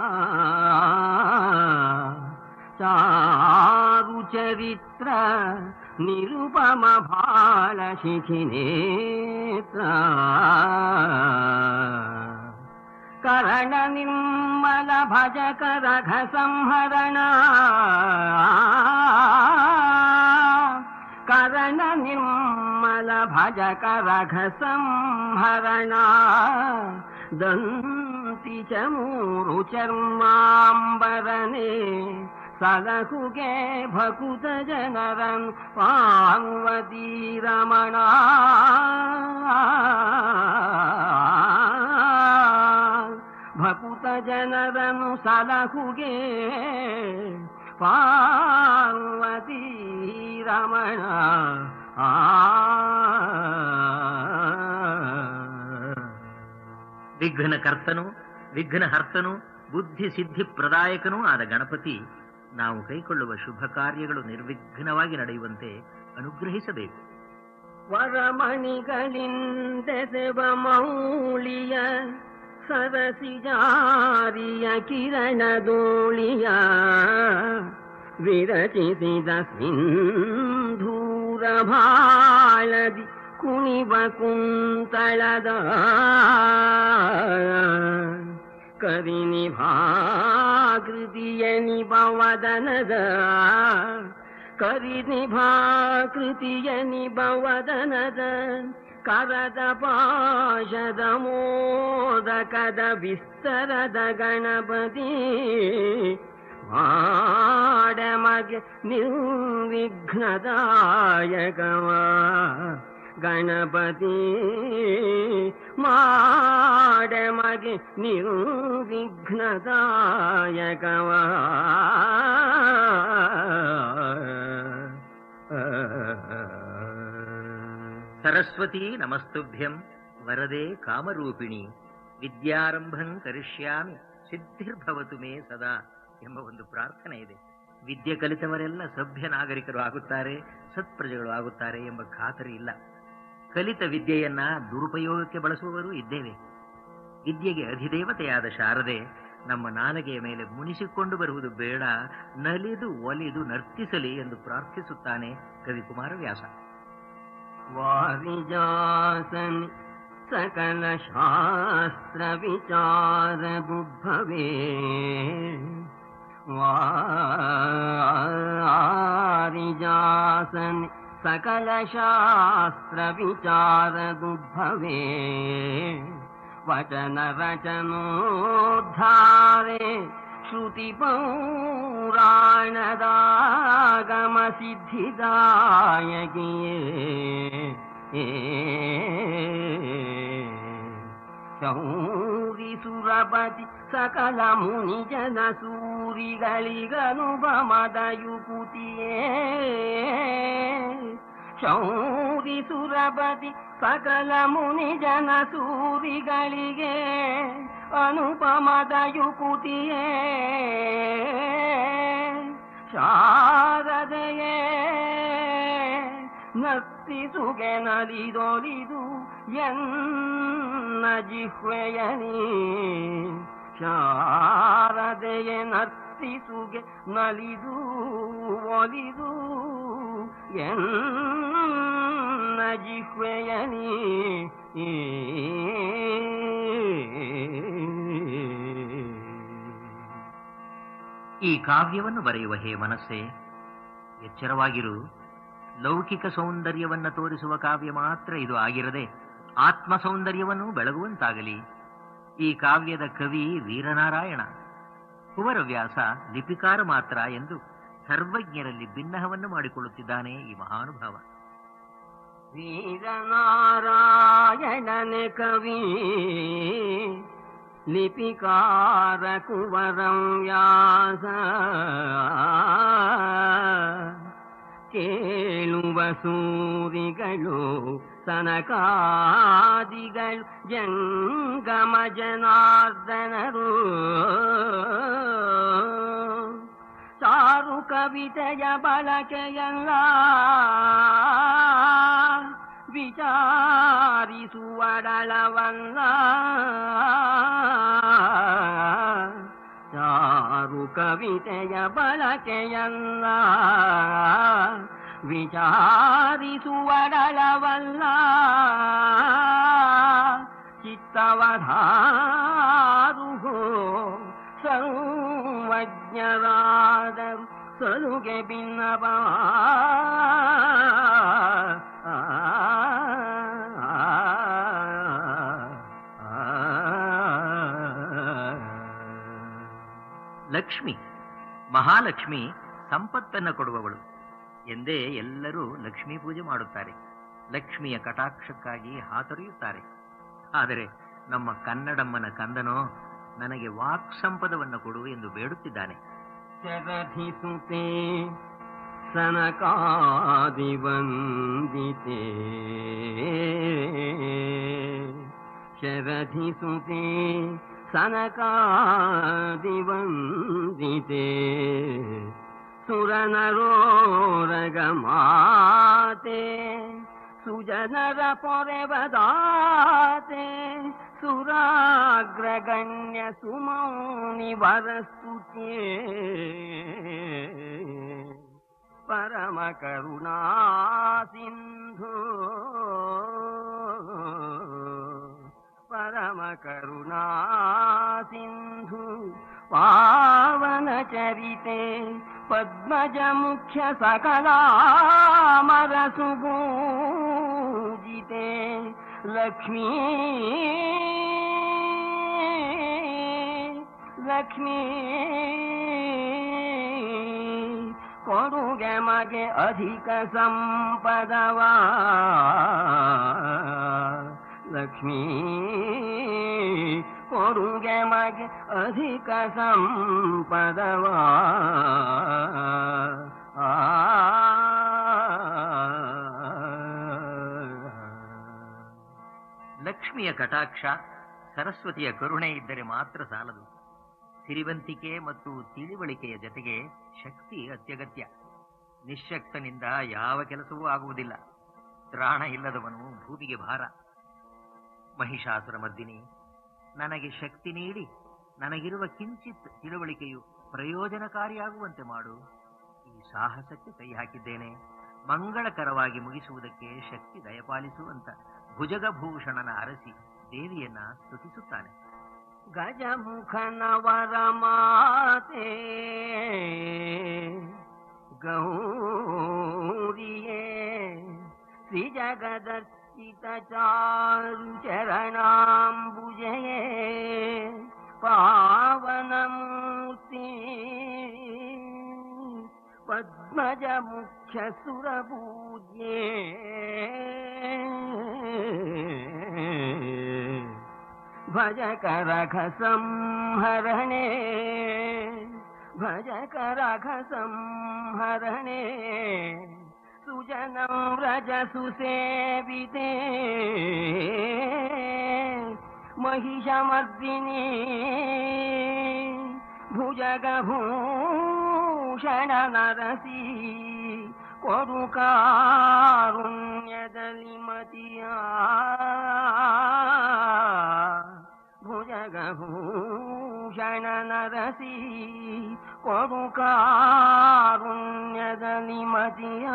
ಚಾರು ಚರಿತ್ರ ನಿರುಪಮ ಭಾಳ ಶಿಖಿನೇತ್ರ ಕರಣ ನಿರ್ಮಲ ಭಜಕರ ಸಂಹರಣ ಕರಣ ನಿರ್ಮಲ ಭಜಕರ ಸಂಹರಣ ದಂತಿ ಚಮೂರು ಚರ್ಮಾಂಬರನೆ ಸಲಹುಗೆ ಭಕುತ ಜನರನ್ ಪಾರ್ವತಿ ರಮಣ ಭಕುತ ಜನರನು ಸಲಹುಗೆ ಪಾರ್ವತಿ ರಮಣ ಆ ವಿಘ್ನ ಕರ್ತನು ವಿಘ್ನ ಹರ್ತನು ಬುದ್ಧಿ ಸಿದ್ಧಿ ಪ್ರದಾಯಕನೂ ಆದ ಗಣಪತಿ ನಾವು ಕೈಕೊಳ್ಳುವ ಶುಭ ಕಾರ್ಯಗಳು ನಿರ್ವಿಘ್ನವಾಗಿ ನಡೆಯುವಂತೆ ಅನುಗ್ರಹಿಸಬೇಕು ವರಮಣಿಗಳಿಂದೆಸೆವ ಮೌಳಿಯ ಸರಸಿಜಾರಿಯ ಕಿರಣದೋಳಿಯ ವಿರಚಿಸಿದ ಸಿಂಧೂರ ಭಾಳದಿ ಕುಣಿವ ಕುಂತಳದ ಕರಿನಿಭಾಕೃತಿಯ ನಿಭವದನದ ಕರಿನಿಭಾಕೃತಿಯ ನಿಭವದನದ ಕರದ ಪಾಶದ ಮೋದಕದ ವಿಸ್ತರದ ಗಣಪತಿ ಮಾಡಮಗೆ ನಿರ್ವಿಘ್ನದಾಯಕವ ಗಣಪತಿ ಮಾಡಮಗೆ ನಿರ್ವಿಘ್ನದಾಯಕವ ಸರಸ್ವತಿ ನಮಸ್ತುಭ್ಯಂ ವರದೆ ಕಾಮರೂಪಿಣಿ ವಿದ್ಯಾರಂಭಂ ಕರಿಷ್ಯಾಮಿ ಸಿದ್ಧಿರ್ಭವತು ಮೇ ಸದಾ ಎಂಬ ಒಂದು ಪ್ರಾರ್ಥನೆ ಇದೆ ವಿದ್ಯೆ ಕಲಿತವರೆಲ್ಲ ಸಭ್ಯ ನಾಗರಿಕರು ಆಗುತ್ತಾರೆ ಸತ್ಪ್ರಜೆಗಳು ಆಗುತ್ತಾರೆ ಎಂಬ ಖಾತರಿ ಇಲ್ಲ ಕಲಿತ ವಿದ್ಯೆಯನ್ನ ದುರುಪಯೋಗಕ್ಕೆ ಬಳಸುವವರು ಇದ್ದೇವೆ ವಿದ್ಯೆಗೆ ಅಧಿದೇವತೆಯಾದ ಶಾರದೆ ನಮ್ಮ ನಾಲಗೆಯ ಮೇಲೆ ಮುನಿಸಿಕೊಂಡು ಬರುವುದು ಬೇಡ ನಲಿದು ಒಲಿದು ನರ್ತಿಸಲಿ ಎಂದು ಪ್ರಾರ್ಥಿಸುತ್ತಾನೆ ಕವಿ ಕುಮಾರವ್ಯಾಸ ವಾರಿಜಾಸನ್ ಸಕಲ ಶಾಸ್ತ್ರ ವಿಚಾರ ಬುದ್ಭವೇ ವಾರಿಜಾಸನ್ सकलशास्त्रविचारदुद्भवे वचनरचनोद्धारे श्रुतिपौराणदागमसिद्धिदायकिये ಶೌರಿ ಸುರಪತಿ ಸಕಲ ಮುನಿ ಜನ ಸೂರಿಗಳಿಗನುಪಮದ ಯುಕುತಿಯೇ ಶೌರಿ ಸುರಪತಿ ಸಕಲ ಮುನಿ ಜನ ಸೂರಿಗಳಿಗೆ ಅನುಪಮದ ಯುಕುತಿಯೇ ಶಾರದೆಯೇ ನರ್ತಿಸುಗೆ ನಲಿದೊಲಿದು ಎನ್ನ ಜಿಹ್ವೆಯನಿ ಶಾರದೆಯೇ ನರ್ತಿಸುಗೆ ನಲಿದು ಒಲಿದು ಎನ್ನ ಜಿಹ್ವೆಯನಿ ಈ ಕಾವ್ಯವನ್ನು ಬರೆಯುವ ಹೇ ಮನಸ್ಸೇ ಎಚ್ಚರವಾಗಿರು ಲೌಕಿಕ ಸೌಂದರ್ಯವನ್ನ ತೋರಿಸುವ ಕಾವ್ಯ ಮಾತ್ರ ಇದು ಆಗಿರದೆ ಆತ್ಮ ಸೌಂದರ್ಯವನ್ನು ಬೆಳಗುವಂತಾಗಲಿ ಈ ಕಾವ್ಯದ ಕವಿ ವೀರನಾರಾಯಣ ಕುವರವ್ಯಾಸ ಲಿಪಿಕಾರ ಮಾತ್ರ ಎಂದು ಸರ್ವಜ್ಞರಲ್ಲಿ ಭಿನ್ನಹವನ್ನು ಮಾಡಿಕೊಳ್ಳುತ್ತಿದ್ದಾನೆ ಈ ಮಹಾನುಭಾವ ವೀರನಾರಾಯಣನೆ ಕವಿ ಲಿಪಿಕಾರ ಕುವರಂ ವ್ಯಾಸ ಕೇಳುವ ಸೂರಿಗಳು ಸನಕಾದಿಗಳು ಜಂಗಮ ಜನಾರ್ದನರು ಸಾರು ಕವಿತೆಯ ಬಳಕೆಯಲ್ಲ ವಿಚಾರಿಸುವಡಳವಲ್ಲ ಸಾರು ಕವಿತೆಯ ಬಳಕೆಯಲ್ಲ ವಿಚಾರಿಸುವಡಳವಲ್ಲ ಚಿತ್ತವಧಾರು ಸರ್ವಜ್ಞರಾದರು ಸಲುಗೆ ಭಿನ್ನವ ಲಕ್ಷ್ಮಿ ಮಹಾಲಕ್ಷ್ಮಿ ಸಂಪತ್ತನ್ನು ಕೊಡುವವಳು ಎಂದೇ ಎಲ್ಲರೂ ಲಕ್ಷ್ಮೀ ಪೂಜೆ ಮಾಡುತ್ತಾರೆ ಲಕ್ಷ್ಮಿಯ ಕಟಾಕ್ಷಕ್ಕಾಗಿ ಹಾತೊರೆಯುತ್ತಾರೆ ಆದರೆ ನಮ್ಮ ಕನ್ನಡಮ್ಮನ ಕಂದನೋ ನನಗೆ ವಾಕ್ ಸಂಪದವನ್ನು ಕೊಡು ಎಂದು ಬೇಡುತ್ತಿದ್ದಾನೆ ಶರಧಿಸುತೆ ಸನಕಾದಿವಂದಿತೆ ಶರಧಿಸುತೆ ಸನಕಾದಿವಂದಿತೆ ಸುರನರೋರಗ ಮಾತೆ ಸುಜನರ ಪೊರೆವದಾತೆ ಸುರಾಗ್ರಗಣ್ಯ ಸುಮೌನಿ ವರಸ್ತುತ್ಯೇ ಪರಮ ಕರುಣಾ ಸಿಂಧು ಪರಮ ಕರುಣಾ ಸಿಂಧು ಪಾವನ ಚರಿತೆ ಪದ್ಮಜ ಮುಖ್ಯ ಸಕಲಾಮರ ಸುಗೂಜಿತೆ ಲಕ್ಷ್ಮೀ ಲಕ್ಷ್ಮೀ ಕೊಡುಗೆ ಮಗೆ ಅಧಿಕ ಸಂಪದವ ಲಕ್ಷ್ಮೀ ಕೊಡುಗೆ ಮಗೆ ಅಧಿಕ ಸಂಪದವ ಆ ಲಕ್ಷ್ಮಿಯ ಕಟಾಕ್ಷ ಸರಸ್ವತಿಯ ಕರುಣೆ ಇದ್ದರೆ ಮಾತ್ರ ಸಾಲದು ಸಿರಿವಂತಿಕೆ ಮತ್ತು ತಿಳಿವಳಿಕೆಯ ಜೊತೆಗೆ ಶಕ್ತಿ ಅತ್ಯಗತ್ಯ ನಿಶ್ಶಕ್ತನಿಂದ ಯಾವ ಕೆಲಸವೂ ಆಗುವುದಿಲ್ಲ ತ್ರಾಣ ಇಲ್ಲದವನು ಭೂಮಿಗೆ ಭಾರ ಮಹಿಷಾಸುರ ಮದ್ದಿನಿ ನನಗೆ ಶಕ್ತಿ ನೀಡಿ ನನಗಿರುವ ಕಿಂಚಿತ್ ತಿಳುವಳಿಕೆಯು ಪ್ರಯೋಜನಕಾರಿಯಾಗುವಂತೆ ಮಾಡು ಈ ಸಾಹಸಕ್ಕೆ ಕೈ ಹಾಕಿದ್ದೇನೆ ಮಂಗಳಕರವಾಗಿ ಮುಗಿಸುವುದಕ್ಕೆ ಶಕ್ತಿ ದಯಪಾಲಿಸುವಂತ ಭುಜಗಭೂಷಣನ ಅರಸಿ ದೇವಿಯನ್ನ ಸ್ತುತಿಸುತ್ತಾನೆ ಗಜಮುಖನವರ ಮಾತೆ ಗೌರಿಯೇ जगदर्शितचारु चरणाम्बुजे पावनमूर्ति पद्मज मुख्यसुरपूज्ये भज करख संहरणे भज करख संहरणे सुजनं व्रज सुसेविते महिषमर्दिनी भुजगभूषण नरसी ಕೊಡುಕಾರುಣ್ಯದಲ್ಲಿ ಮತಿಯ ಭುಜಗಭೂಷಣ ನರಸಿ ಕೊಡುಕಾರುಣ್ಯದಲ್ಲಿ ಮತಿಯ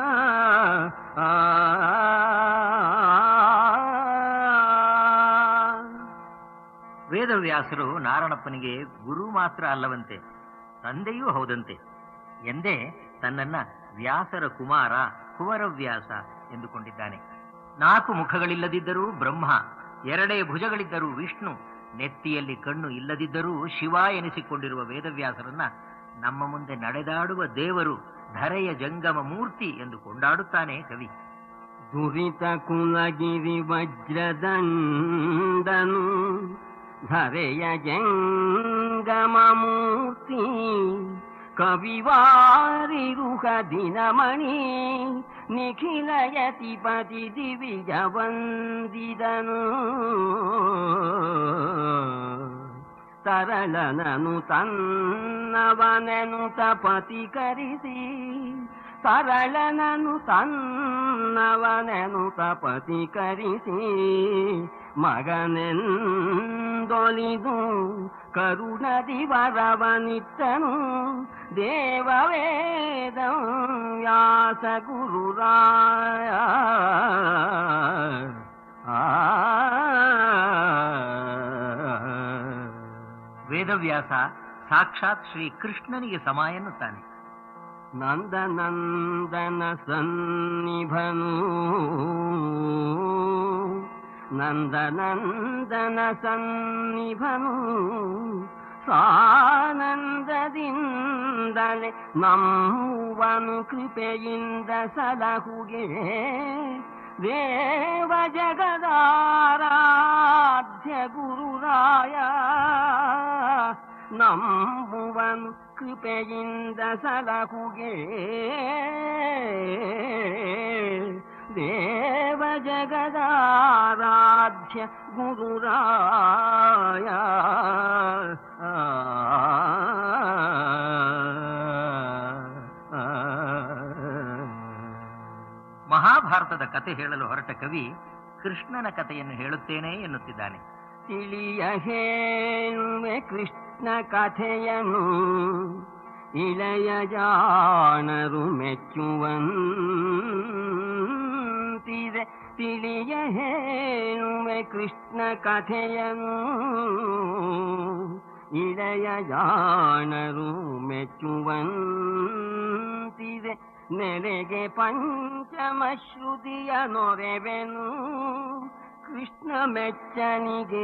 ವೇದವ್ಯಾಸರು ನಾರಣಪ್ಪನಿಗೆ ಗುರು ಮಾತ್ರ ಅಲ್ಲವಂತೆ ತಂದೆಯೂ ಹೌದಂತೆ ಎಂದೇ ತನ್ನನ್ನ ವ್ಯಾಸರ ಕುಮಾರ ಕುವರವ್ಯಾಸ ಎಂದುಕೊಂಡಿದ್ದಾನೆ ನಾಲ್ಕು ಮುಖಗಳಿಲ್ಲದಿದ್ದರೂ ಬ್ರಹ್ಮ ಎರಡೇ ಭುಜಗಳಿದ್ದರೂ ವಿಷ್ಣು ನೆತ್ತಿಯಲ್ಲಿ ಕಣ್ಣು ಇಲ್ಲದಿದ್ದರೂ ಶಿವ ಎನಿಸಿಕೊಂಡಿರುವ ವೇದವ್ಯಾಸರನ್ನ ನಮ್ಮ ಮುಂದೆ ನಡೆದಾಡುವ ದೇವರು ಧರೆಯ ಜಂಗಮ ಮೂರ್ತಿ ಎಂದು ಕೊಂಡಾಡುತ್ತಾನೆ ಕವಿ ದುರಿತ ಕುಲಗಿರಿ ವಜ್ರದಂಡನು ಧರೆಯ ಜಂಗಮ ಮೂರ್ತಿ ಕವಿವಾರಿರುಹ ದಿನಮಣಿ ನಿಖಿಲ ಯತಿಪತಿ ದಿವಿಜ ವಂದಿದನು ತರಳನನು ತನ್ನವನೆನು ತಪತಿ ಕರಿಸಿ ತರಳನನು ತನ್ನವನೆನು ತಪತಿ ಕರಿಸಿ ಮಗನೆಂದೊಲಿದು ಕರುಣದಿ ವರವನಿತ್ತನು ದೇವವೇದ ವ್ಯಾಸ ಗುರುರಾಯ ಆ ವೇದವ್ಯಾಸ ಸಾಕ್ಷಾತ್ ಶ್ರೀ ಕೃಷ್ಣನಿಗೆ ಸಮ ಎನ್ನುತ್ತಾನೆ ನಂದನಂದನ ಸನ್ನಿಭನು ನಂದನಂದನ ಸನ್ನಿಭನು ಸಾನಂದದಿಂದಲೇ ನಮ್ಮುವನು ಕೃಪೆಯಿಂದ ಸಲಹುಗೆ ದೇವ ಜಗದಾರಾಧ್ಯ ಗುರುರಾಯ ನಂಬುವನು ಕೃಪೆಯಿಂದ ಸಲಹುಗೆ ದೇವ ಜಗದಾರಾಧ್ಯ ಗುರುರಾಯ ಮಹಾಭಾರತದ ಕತೆ ಹೇಳಲು ಹೊರಟ ಕವಿ ಕೃಷ್ಣನ ಕಥೆಯನ್ನು ಹೇಳುತ್ತೇನೆ ಎನ್ನುತ್ತಿದ್ದಾನೆ ತಿಳಿಯ ಹೇಳುವೆ ಕೃಷ್ಣ ಕಥೆಯನು ಇಳೆಯ ಜಾಣರು ಮೆಚ್ಚುವಂತಿದೆ ತಿಳಿಯ ಹೇಳುವೆ ಕೃಷ್ಣ ಕಥೆಯನು ಇಳೆಯ ಜಾಣರು ಮೆಚ್ಚುವಂತಿದೆ ನೆರೆಗೆ ಪಂಚಮ ಶ್ರುತಿಯ ನೊರೆವೆನು ಕೃಷ್ಣ ಮೆಚ್ಚನಿಗೆ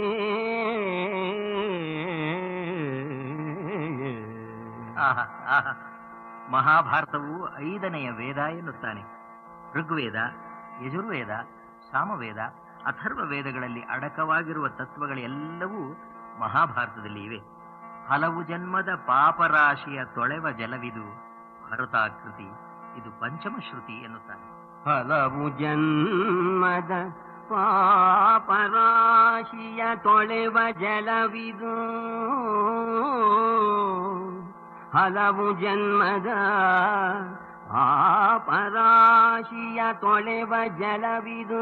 ಆಹಾ, ಆಹಾ. ಮಹಾಭಾರತವು ಐದನೆಯ ವೇದ ಎನ್ನುತ್ತಾನೆ ಋಗ್ವೇದ ಯಜುರ್ವೇದ ಸಾಮವೇದ ಅಥರ್ವ ವೇದಗಳಲ್ಲಿ ಅಡಕವಾಗಿರುವ ತತ್ವಗಳೆಲ್ಲವೂ ಮಹಾಭಾರತದಲ್ಲಿ ಇವೆ ಹಲವು ಜನ್ಮದ ಪಾಪರಾಶಿಯ ತೊಳೆವ ಜಲವಿದು ಭಾರತಾಕೃತಿ ಇದು ಪಂಚಮ ಶ್ರುತಿ ಎನ್ನುತ್ತಾನೆ ಹಲವು ಜನ್ಮದ ಪಾಪರಾಶಿಯ ತೊಳೆವ ಜಲವಿದು ಹಲವು ಜನ್ಮದ ಪಾಪರಾಶಿಯ ತೊಳೆವ ಜಲವಿದು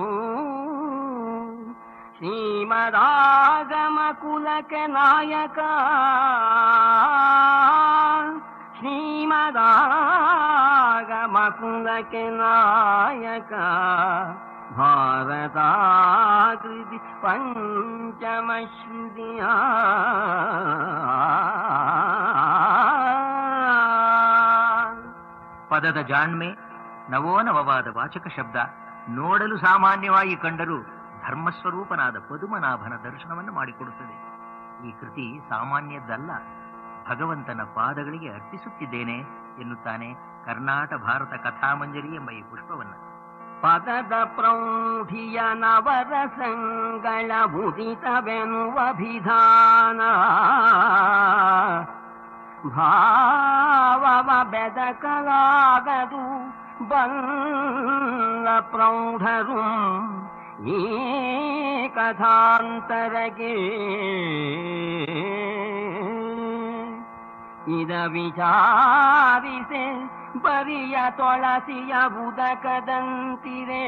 ಶ್ರೀಮದಾಗಮ ಕುಲಕ್ಕೆ ನಾಯಕ ಶ್ರೀಮದಾಗಮ ಕುಲಕ್ಕೆ ನಾಯಕ ಭಾರತಾಕೃತಿ ಪಂಚಮ ಶ್ರುತಿಯ ಪದದ ಜಾಣ್ಮೆ ನವೋನವವಾದ ವಾಚಕ ಶಬ್ದ ನೋಡಲು ಸಾಮಾನ್ಯವಾಗಿ ಕಂಡರೂ ಧರ್ಮಸ್ವರೂಪನಾದ ಪದುಮನಾಭನ ದರ್ಶನವನ್ನು ಮಾಡಿಕೊಡುತ್ತದೆ ಈ ಕೃತಿ ಸಾಮಾನ್ಯದ್ದಲ್ಲ ಭಗವಂತನ ಪಾದಗಳಿಗೆ ಅರ್ಪಿಸುತ್ತಿದ್ದೇನೆ ಎನ್ನುತ್ತಾನೆ ಕರ್ನಾಟ ಭಾರತ ಕಥಾಮಂಜರಿ ಎಂಬ ಈ ಪುಷ್ಪವನ್ನು ಪದದ ಪ್ರೌಢಿಯ ನವರಸಂಗಳ ಉದಿತವೆನ್ನುವ ವಿಧಾನ ಭಾವವ ಬೆದಕಲಾಗದು ಬಲ್ಲ ಪ್ರೌಢರು ಈ ಕಥಾಂತರಗೆ ಇದ ವಿಚಾರಿಸೆ ಬರಿಯ ತೊಳಸಿಯ ಉದಕದಂತಿರೆ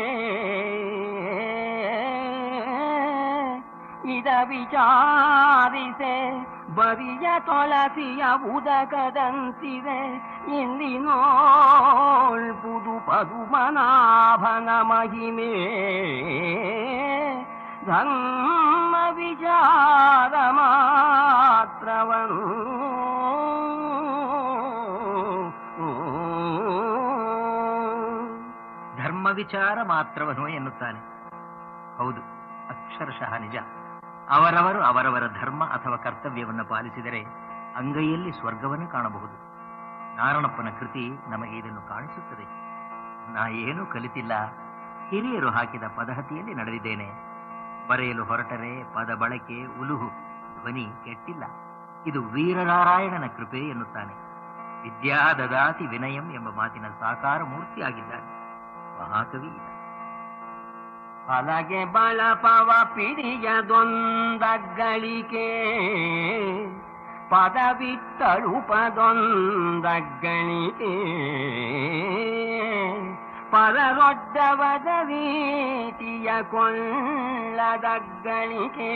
ಇದ ವಿಚಾರಿಸೆ ಬರಿಯ ತೊಳಸಿಯ ಉದಕದಂತಿರೆ ಇಲ್ಲಿ ನೋಳ್ಬುದು ಪದುಮನಾಭನ ಮಹಿಮೆ ಧರ್ಮ ವಿಚಾರ ಮಾತ್ರವನು ಧರ್ಮ ವಿಚಾರ ಮಾತ್ರವನು ಎನ್ನುತ್ತಾನೆ ಹೌದು ಅಕ್ಷರಶಃ ನಿಜ ಅವರವರು ಅವರವರ ಧರ್ಮ ಅಥವಾ ಕರ್ತವ್ಯವನ್ನು ಪಾಲಿಸಿದರೆ ಅಂಗೈಯಲ್ಲಿ ಸ್ವರ್ಗವನ್ನು ಕಾಣಬಹುದು ನಾರಣಪ್ಪನ ಕೃತಿ ನಮಗೆ ಇದನ್ನು ಕಾಣಿಸುತ್ತದೆ ನಾ ಏನೂ ಕಲಿತಿಲ್ಲ ಹಿರಿಯರು ಹಾಕಿದ ಪದಹತಿಯಲ್ಲಿ ನಡೆದಿದ್ದೇನೆ ಬರೆಯಲು ಹೊರಟರೆ ಪದ ಬಳಕೆ ಉಲುಹು ಧ್ವನಿ ಕೆಟ್ಟಿಲ್ಲ ಇದು ವೀರನಾರಾಯಣನ ಕೃಪೆ ಎನ್ನುತ್ತಾನೆ ವಿದ್ಯಾ ದದಾತಿ ವಿನಯಂ ಎಂಬ ಮಾತಿನ ಸಾಕಾರ ಮೂರ್ತಿಯಾಗಿದ್ದಾನೆ ಮಹಾಕವಿ ಈತ. ಹಲಗೆ ಬಳಪವ ಪಿಡಿಯದೊಂದಗಳಿಕೆ ಪದವಿತ್ತಳುಪದೊಂದಗಳಿಕೆ ಪರರೊಡ್ಡವದ ರೀತಿಯ ಕೊಳ್ಳದಗಳಿಕೆ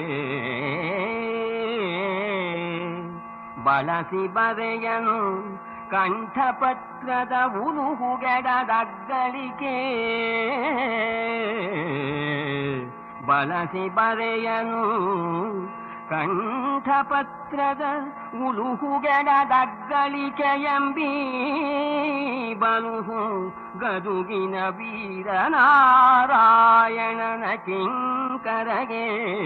ಬಳಸಿ ಬರೆಯನು ಕಂಠಪತ್ರದ ಉರುಹುಗೆಡದಗ್ಗಳಿಕೆ ಬಳಸಿ ಬರೆಯನು ಕಂಠಪತ್ರದ ಉಳುಹುಗೆಡದಗ್ಗಳಿಕೆ ಎಂಬೀ ಬಲುಹು ಗದುಗಿನ ವೀರನಾರಾಯಣನ ಕಿಂಕರಗೆ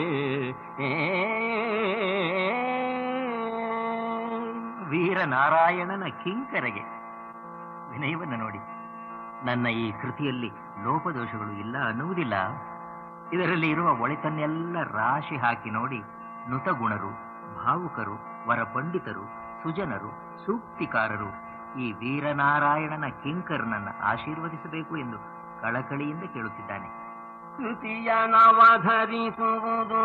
ವೀರನಾರಾಯಣನ ಕಿಂಕರಗೆ ವಿನಯವನ್ನು ನೋಡಿ ನನ್ನ ಈ ಕೃತಿಯಲ್ಲಿ ಲೋಪದೋಷಗಳು ಇಲ್ಲ ಅನ್ನುವುದಿಲ್ಲ ಇದರಲ್ಲಿ ಇರುವ ಒಳಿತನ್ನೆಲ್ಲ ರಾಶಿ ಹಾಕಿ ನೋಡಿ ನುತಗುಣರು ಭಾವುಕರು ವರ ಪಂಡಿತರು ಸುಜನರು ಸೂಕ್ತಿಕಾರರು ಈ ವೀರನಾರಾಯಣನ ಕಿಂಕರನನ್ನ ಆಶೀರ್ವದಿಸಬೇಕು ಎಂದು ಕಳಕಳಿಯಿಂದ ಕೇಳುತ್ತಿದ್ದಾನೆ ಕೃತಿಯ ನವಧರಿಸುವುದು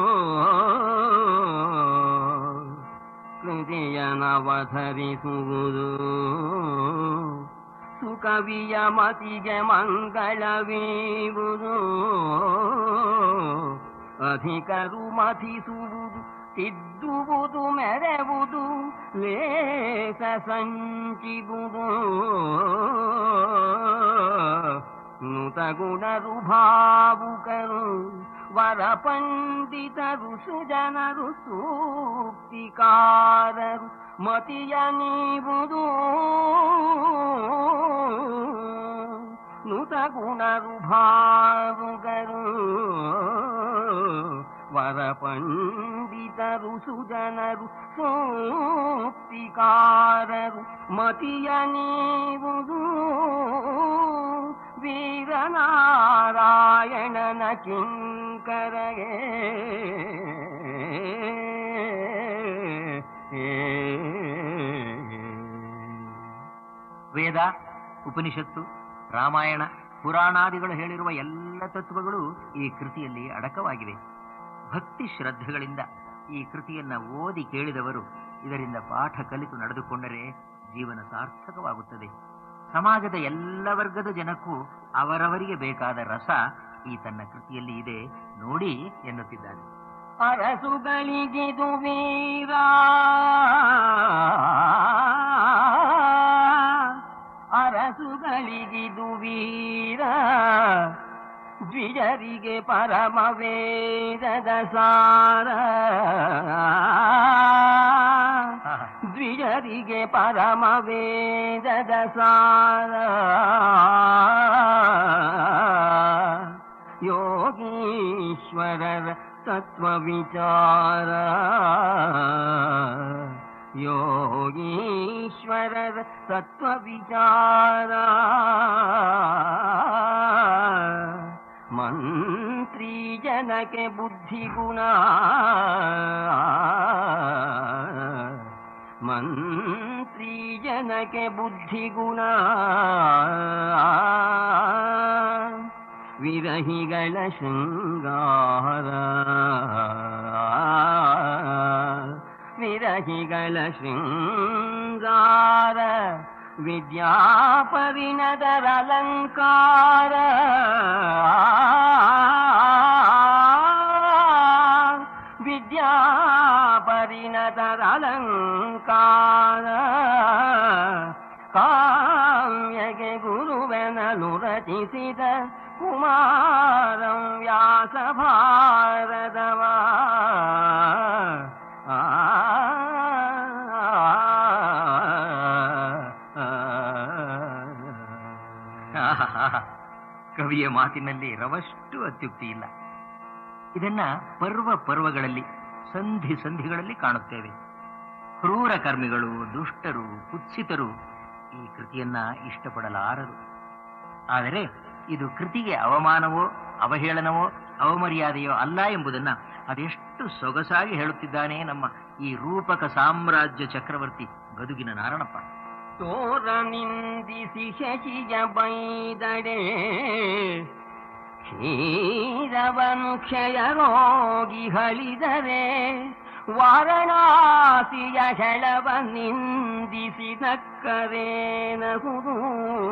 ಕೃತಿಯ ನವಧರಿಸುವುದು ಸುಕವಿಯ ಮತಿಗೆ ಮಂಗಳವೀವುದು ಅಧಿಕರು ಮಥಿಸುವುದು ತಿದ್ದುವುದು ಮೆರೆವುದು ಲೇಸ ಸಂಚಿಬುದು ನೂತಗುಣರು ಭಾವುಕರು ವರ ಪಂಡಿತರು ಸುಜನರು ಸೂಕ್ತಿಕಾರರು ಮತಿಯ ನೀವುದು ನುತಗುಣರು ಭಾವುಕರು ವರ ಪಂಡಿತರು ಸುಜನರು ಸೂಕ್ತಿಕಾರರು ಮತಿಯ ನೀವುದು ವೀರನಾರಾಯಣನ ಕಿಂಕರಗೆ ವೇದ ಉಪನಿಷತ್ತು ರಾಮಾಯಣ ಪುರಾಣಾದಿಗಳು ಹೇಳಿರುವ ಎಲ್ಲ ತತ್ವಗಳು ಈ ಕೃತಿಯಲ್ಲಿ ಅಡಕವಾಗಿವೆ ಭಕ್ತಿ ಶ್ರದ್ಧೆಗಳಿಂದ ಈ ಕೃತಿಯನ್ನ ಓದಿ ಕೇಳಿದವರು ಇದರಿಂದ ಪಾಠ ಕಲಿತು ನಡೆದುಕೊಂಡರೆ ಜೀವನ ಸಾರ್ಥಕವಾಗುತ್ತದೆ ಸಮಾಜದ ಎಲ್ಲ ವರ್ಗದ ಜನಕ್ಕೂ ಅವರವರಿಗೆ ಬೇಕಾದ ರಸ ಈ ತನ್ನ ಕೃತಿಯಲ್ಲಿ ಇದೆ ನೋಡಿ ಎನ್ನುತ್ತಿದ್ದಾನೆ ಅರಸುಗಳಿಗಿದು ವೀರ ಅರಸುಗಳಿಗಿದು ವೀರ ದ್ವಿಜರಿಗೆ ಪರಮ ವೇದದ ಸಾರ ದ್ವಿಜರಿಗೆ ಪರಮ ವೇದದ ಸಾರ ಯೋಗೀಶ್ವರರ ತತ್ವ ವಿಚಾರ ಯೋಗೀಶ್ವರರ ತತ್ವ ವಿಚಾರ ಮಂತ್ರಿ ಜನಕ್ಕೆ ಬುದ್ಧಿಗುಣ ಮಂತ್ರಿ ಜನಕ್ಕೆ ಬುದ್ಧಿಗುಣ ವಿರಹಿಗಳ ಶೃಂಗಾರ ವಿರಹಿಗಳ ಶೃಂಗಾರ ವಿದ್ಯಾಪರಿಣದರ ಅಲಂಕಾರ ವಿದ್ಯಾಪರಿಣದರ ಅಲಂಕಾರ ಕಾಮ್ಯಗೆ ಗುರುವೆನಲು ರಚಿಸಿದ ಕುಮಾರಂ ವ್ಯಾಸ ಭಾರದವ ಆ ಕವಿಯ ಮಾತಿನಲ್ಲಿ ರವಷ್ಟು ಅತ್ಯುಕ್ತಿ ಇಲ್ಲ ಇದನ್ನ ಪರ್ವ ಪರ್ವಗಳಲ್ಲಿ ಸಂಧಿ ಸಂಧಿಗಳಲ್ಲಿ ಕಾಣುತ್ತೇವೆ ಕ್ರೂರ ಕರ್ಮಿಗಳು ದುಷ್ಟರು ಕುತ್ಸಿತರು ಈ ಕೃತಿಯನ್ನ ಇಷ್ಟಪಡಲಾರರು ಆದರೆ ಇದು ಕೃತಿಗೆ ಅವಮಾನವೋ ಅವಹೇಳನವೋ ಅವಮರ್ಯಾದೆಯೋ ಅಲ್ಲ ಎಂಬುದನ್ನ ಅದೆಷ್ಟು ಸೊಗಸಾಗಿ ಹೇಳುತ್ತಿದ್ದಾನೆ ನಮ್ಮ ಈ ರೂಪಕ ಸಾಮ್ರಾಜ್ಯ ಚಕ್ರವರ್ತಿ ಗದುಗಿನ ನಾರಣಪ್ಪ ತೋರ ನಿಂದಿಸಿ ಶಶಿಯ ಬೈದಡೆ ಕ್ಷೀರವನು ಕ್ಷಯ ರೋಗಿ ಹಳಿದರೆ ವಾರಣಾಸಿಯ ಹೆಳವ ನಿಂದಿಸಿ ನಕ್ಕರೇನಹುದು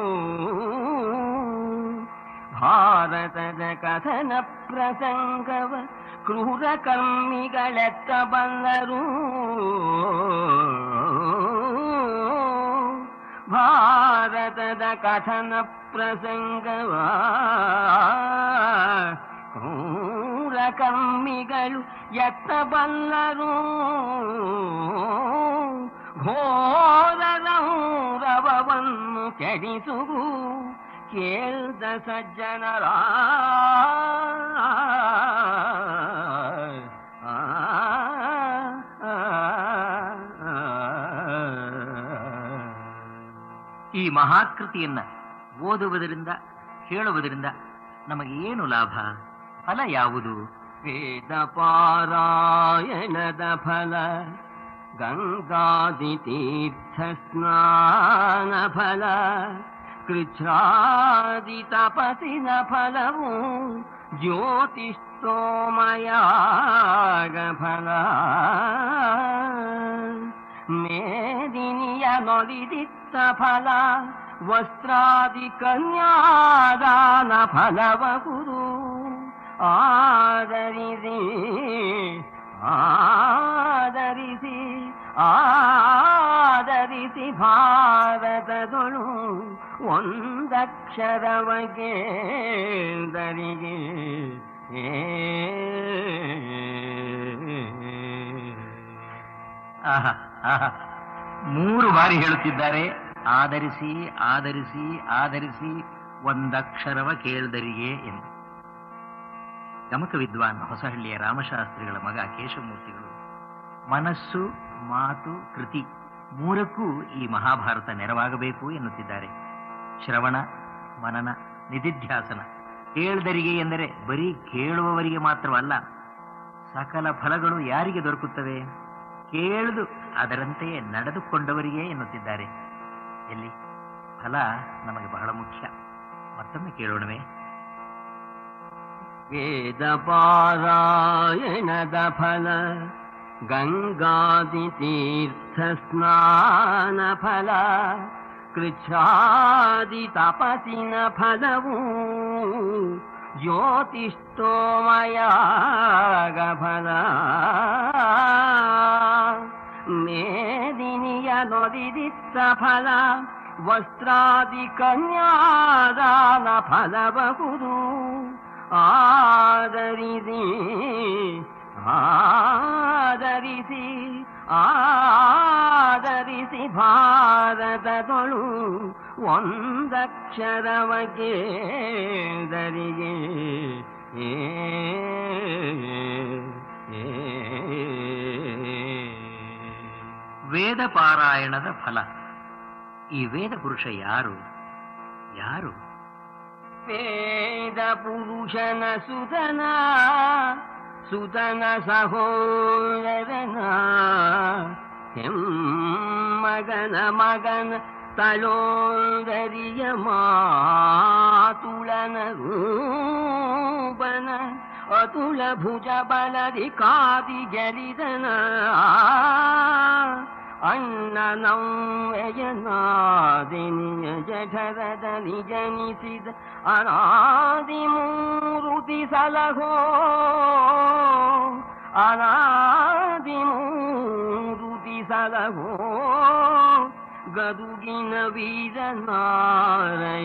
ಭಾರತದ ಕಥನ ಪ್ರಸಂಗವ ಕ್ರೂರ ಕರ್ಮಿಗಳೆತ್ತ ಬಂದರು ಭಾರತದ ಕಥನ ಪ್ರಸಂಗವ ಕ್ರೂರ ಕರ್ಮಿಗಳು ಎತ್ತ ಬಲ್ಲರು ಘೋರರೌರವವನ್ನು ಕೆಡಿಸುವು ಕೇಳ್ದ ಸಜ್ಜನರ ಈ ಮಹಾಕೃತಿಯನ್ನ ಓದುವುದರಿಂದ ಕೇಳುವುದರಿಂದ ನಮಗೆ ಏನು ಲಾಭ ಫಲ ಯಾವುದು ವೇದ ಪಾರಾಯಣದ ಫಲ ಗಂಗಾದಿ ತೀರ್ಥ ಸ್ನಾನ ಫಲ ಕೃಚ್ಛ್ರಾದಿ ತಪಸಿನ ಫಲವು ಜ್ಯೋತಿಷ್ಠೋಮಯಾಗ ಫಲ ಮೇದಿನಿಯ ನೊಲಿದಿತ್ತ ಫಲ ವಸ್ತ್ರಾದಿ ಕನ್ಯಾದಾನ ಫಲವ ಗುರು ಆದರಿಸಿ ಆದರಿಸಿ ಆದರಿಸಿ ಭಾರತದೊಳು ಒಂದಕ್ಷರವಗೆ ದರಿಗೆ ಆಹಾ ಆಹಾ ಮೂರು ಬಾರಿ ಹೇಳುತ್ತಿದ್ದಾರೆ ಆಧರಿಸಿ ಆಧರಿಸಿ ಆಧರಿಸಿ ಒಂದಕ್ಷರವ ಕೇಳ್ದರಿಗೆ ಎಂದು ಗಮಕ ವಿದ್ವಾನ್ ಹೊಸಹಳ್ಳಿಯ ರಾಮಶಾಸ್ತ್ರಿಗಳ ಮಗ ಕೇಶವಮೂರ್ತಿಗಳು ಮನಸ್ಸು ಮಾತು ಕೃತಿ ಮೂರಕ್ಕೂ ಈ ಮಹಾಭಾರತ ನೆರವಾಗಬೇಕು ಎನ್ನುತ್ತಿದ್ದಾರೆ ಶ್ರವಣ ಮನನ ನಿಧಿಧ್ಯಾಸನ ಕೇಳ್ದರಿಗೆ ಎಂದರೆ ಬರೀ ಕೇಳುವವರಿಗೆ ಮಾತ್ರವಲ್ಲ ಸಕಲ ಫಲಗಳು ಯಾರಿಗೆ ದೊರಕುತ್ತವೆ ಕೇಳಿದು ಅದರಂತೆಯೇ ನಡೆದುಕೊಂಡವರಿಗೆ ಎನ್ನುತ್ತಿದ್ದಾರೆ ಎಲ್ಲಿ ಫಲ ನಮಗೆ ಬಹಳ ಮುಖ್ಯ ಮತ್ತೊಮ್ಮೆ ಕೇಳೋಣವೇ ವೇದ ಪಾರಾಯಣದ ಫಲ ಗಂಗಾದಿ ತೀರ್ಥ ಸ್ನಾನ ಫಲ ಕೃಚ್ಛಾದಿ ತಪಸಿನ ಫಲವು ಜ್ಯೋತಿಷ್ಠೋಮಯಾಗ ಫಲ ಮೇದಿನಿಯ ನೊದಿದಿತ್ತ ಫಲ ವಸ್ತ್ರಾದಿ ಕನ್ಯಾದಾನ ಫಲಬಹುದು ಆದರಿಸಿ ಆದರಿಸಿ ಆದರಿಸಿ ಭಾರತದೊಳು ಒಂದಕ್ಷರವಗೆ ದರಿಗೆ ಏ ಏ ವೇದ ಪಾರಾಯಣದ ಫಲ ಈ ವೇದ ಪುರುಷ ಯಾರು ಯಾರು ವೇದ ಪುರುಷನ ಸುತನ ಸುತನ ಸಹೋದರನ ಮಗನ ಮಗನ ತಲೋದರಿಯ ಮಾತುಳನ ರೂಪನ ಅತುಲ ಭುಜ ಬಲದಿ ಕಾದಿ ಜಲಿದನ ಅಣ್ಣನವ್ಯಯನಾದಿನಿಯ ಜಠರದಲ್ಲಿ ಜನಿಸಿದ ಅನಾದಿ ಮೂರುತಿ ಸಲಹೋ ಅನಾದಿ ಮೂರುತಿ ಸಲಹೋ ಗದುಗಿನ ವೀರನಾರಯ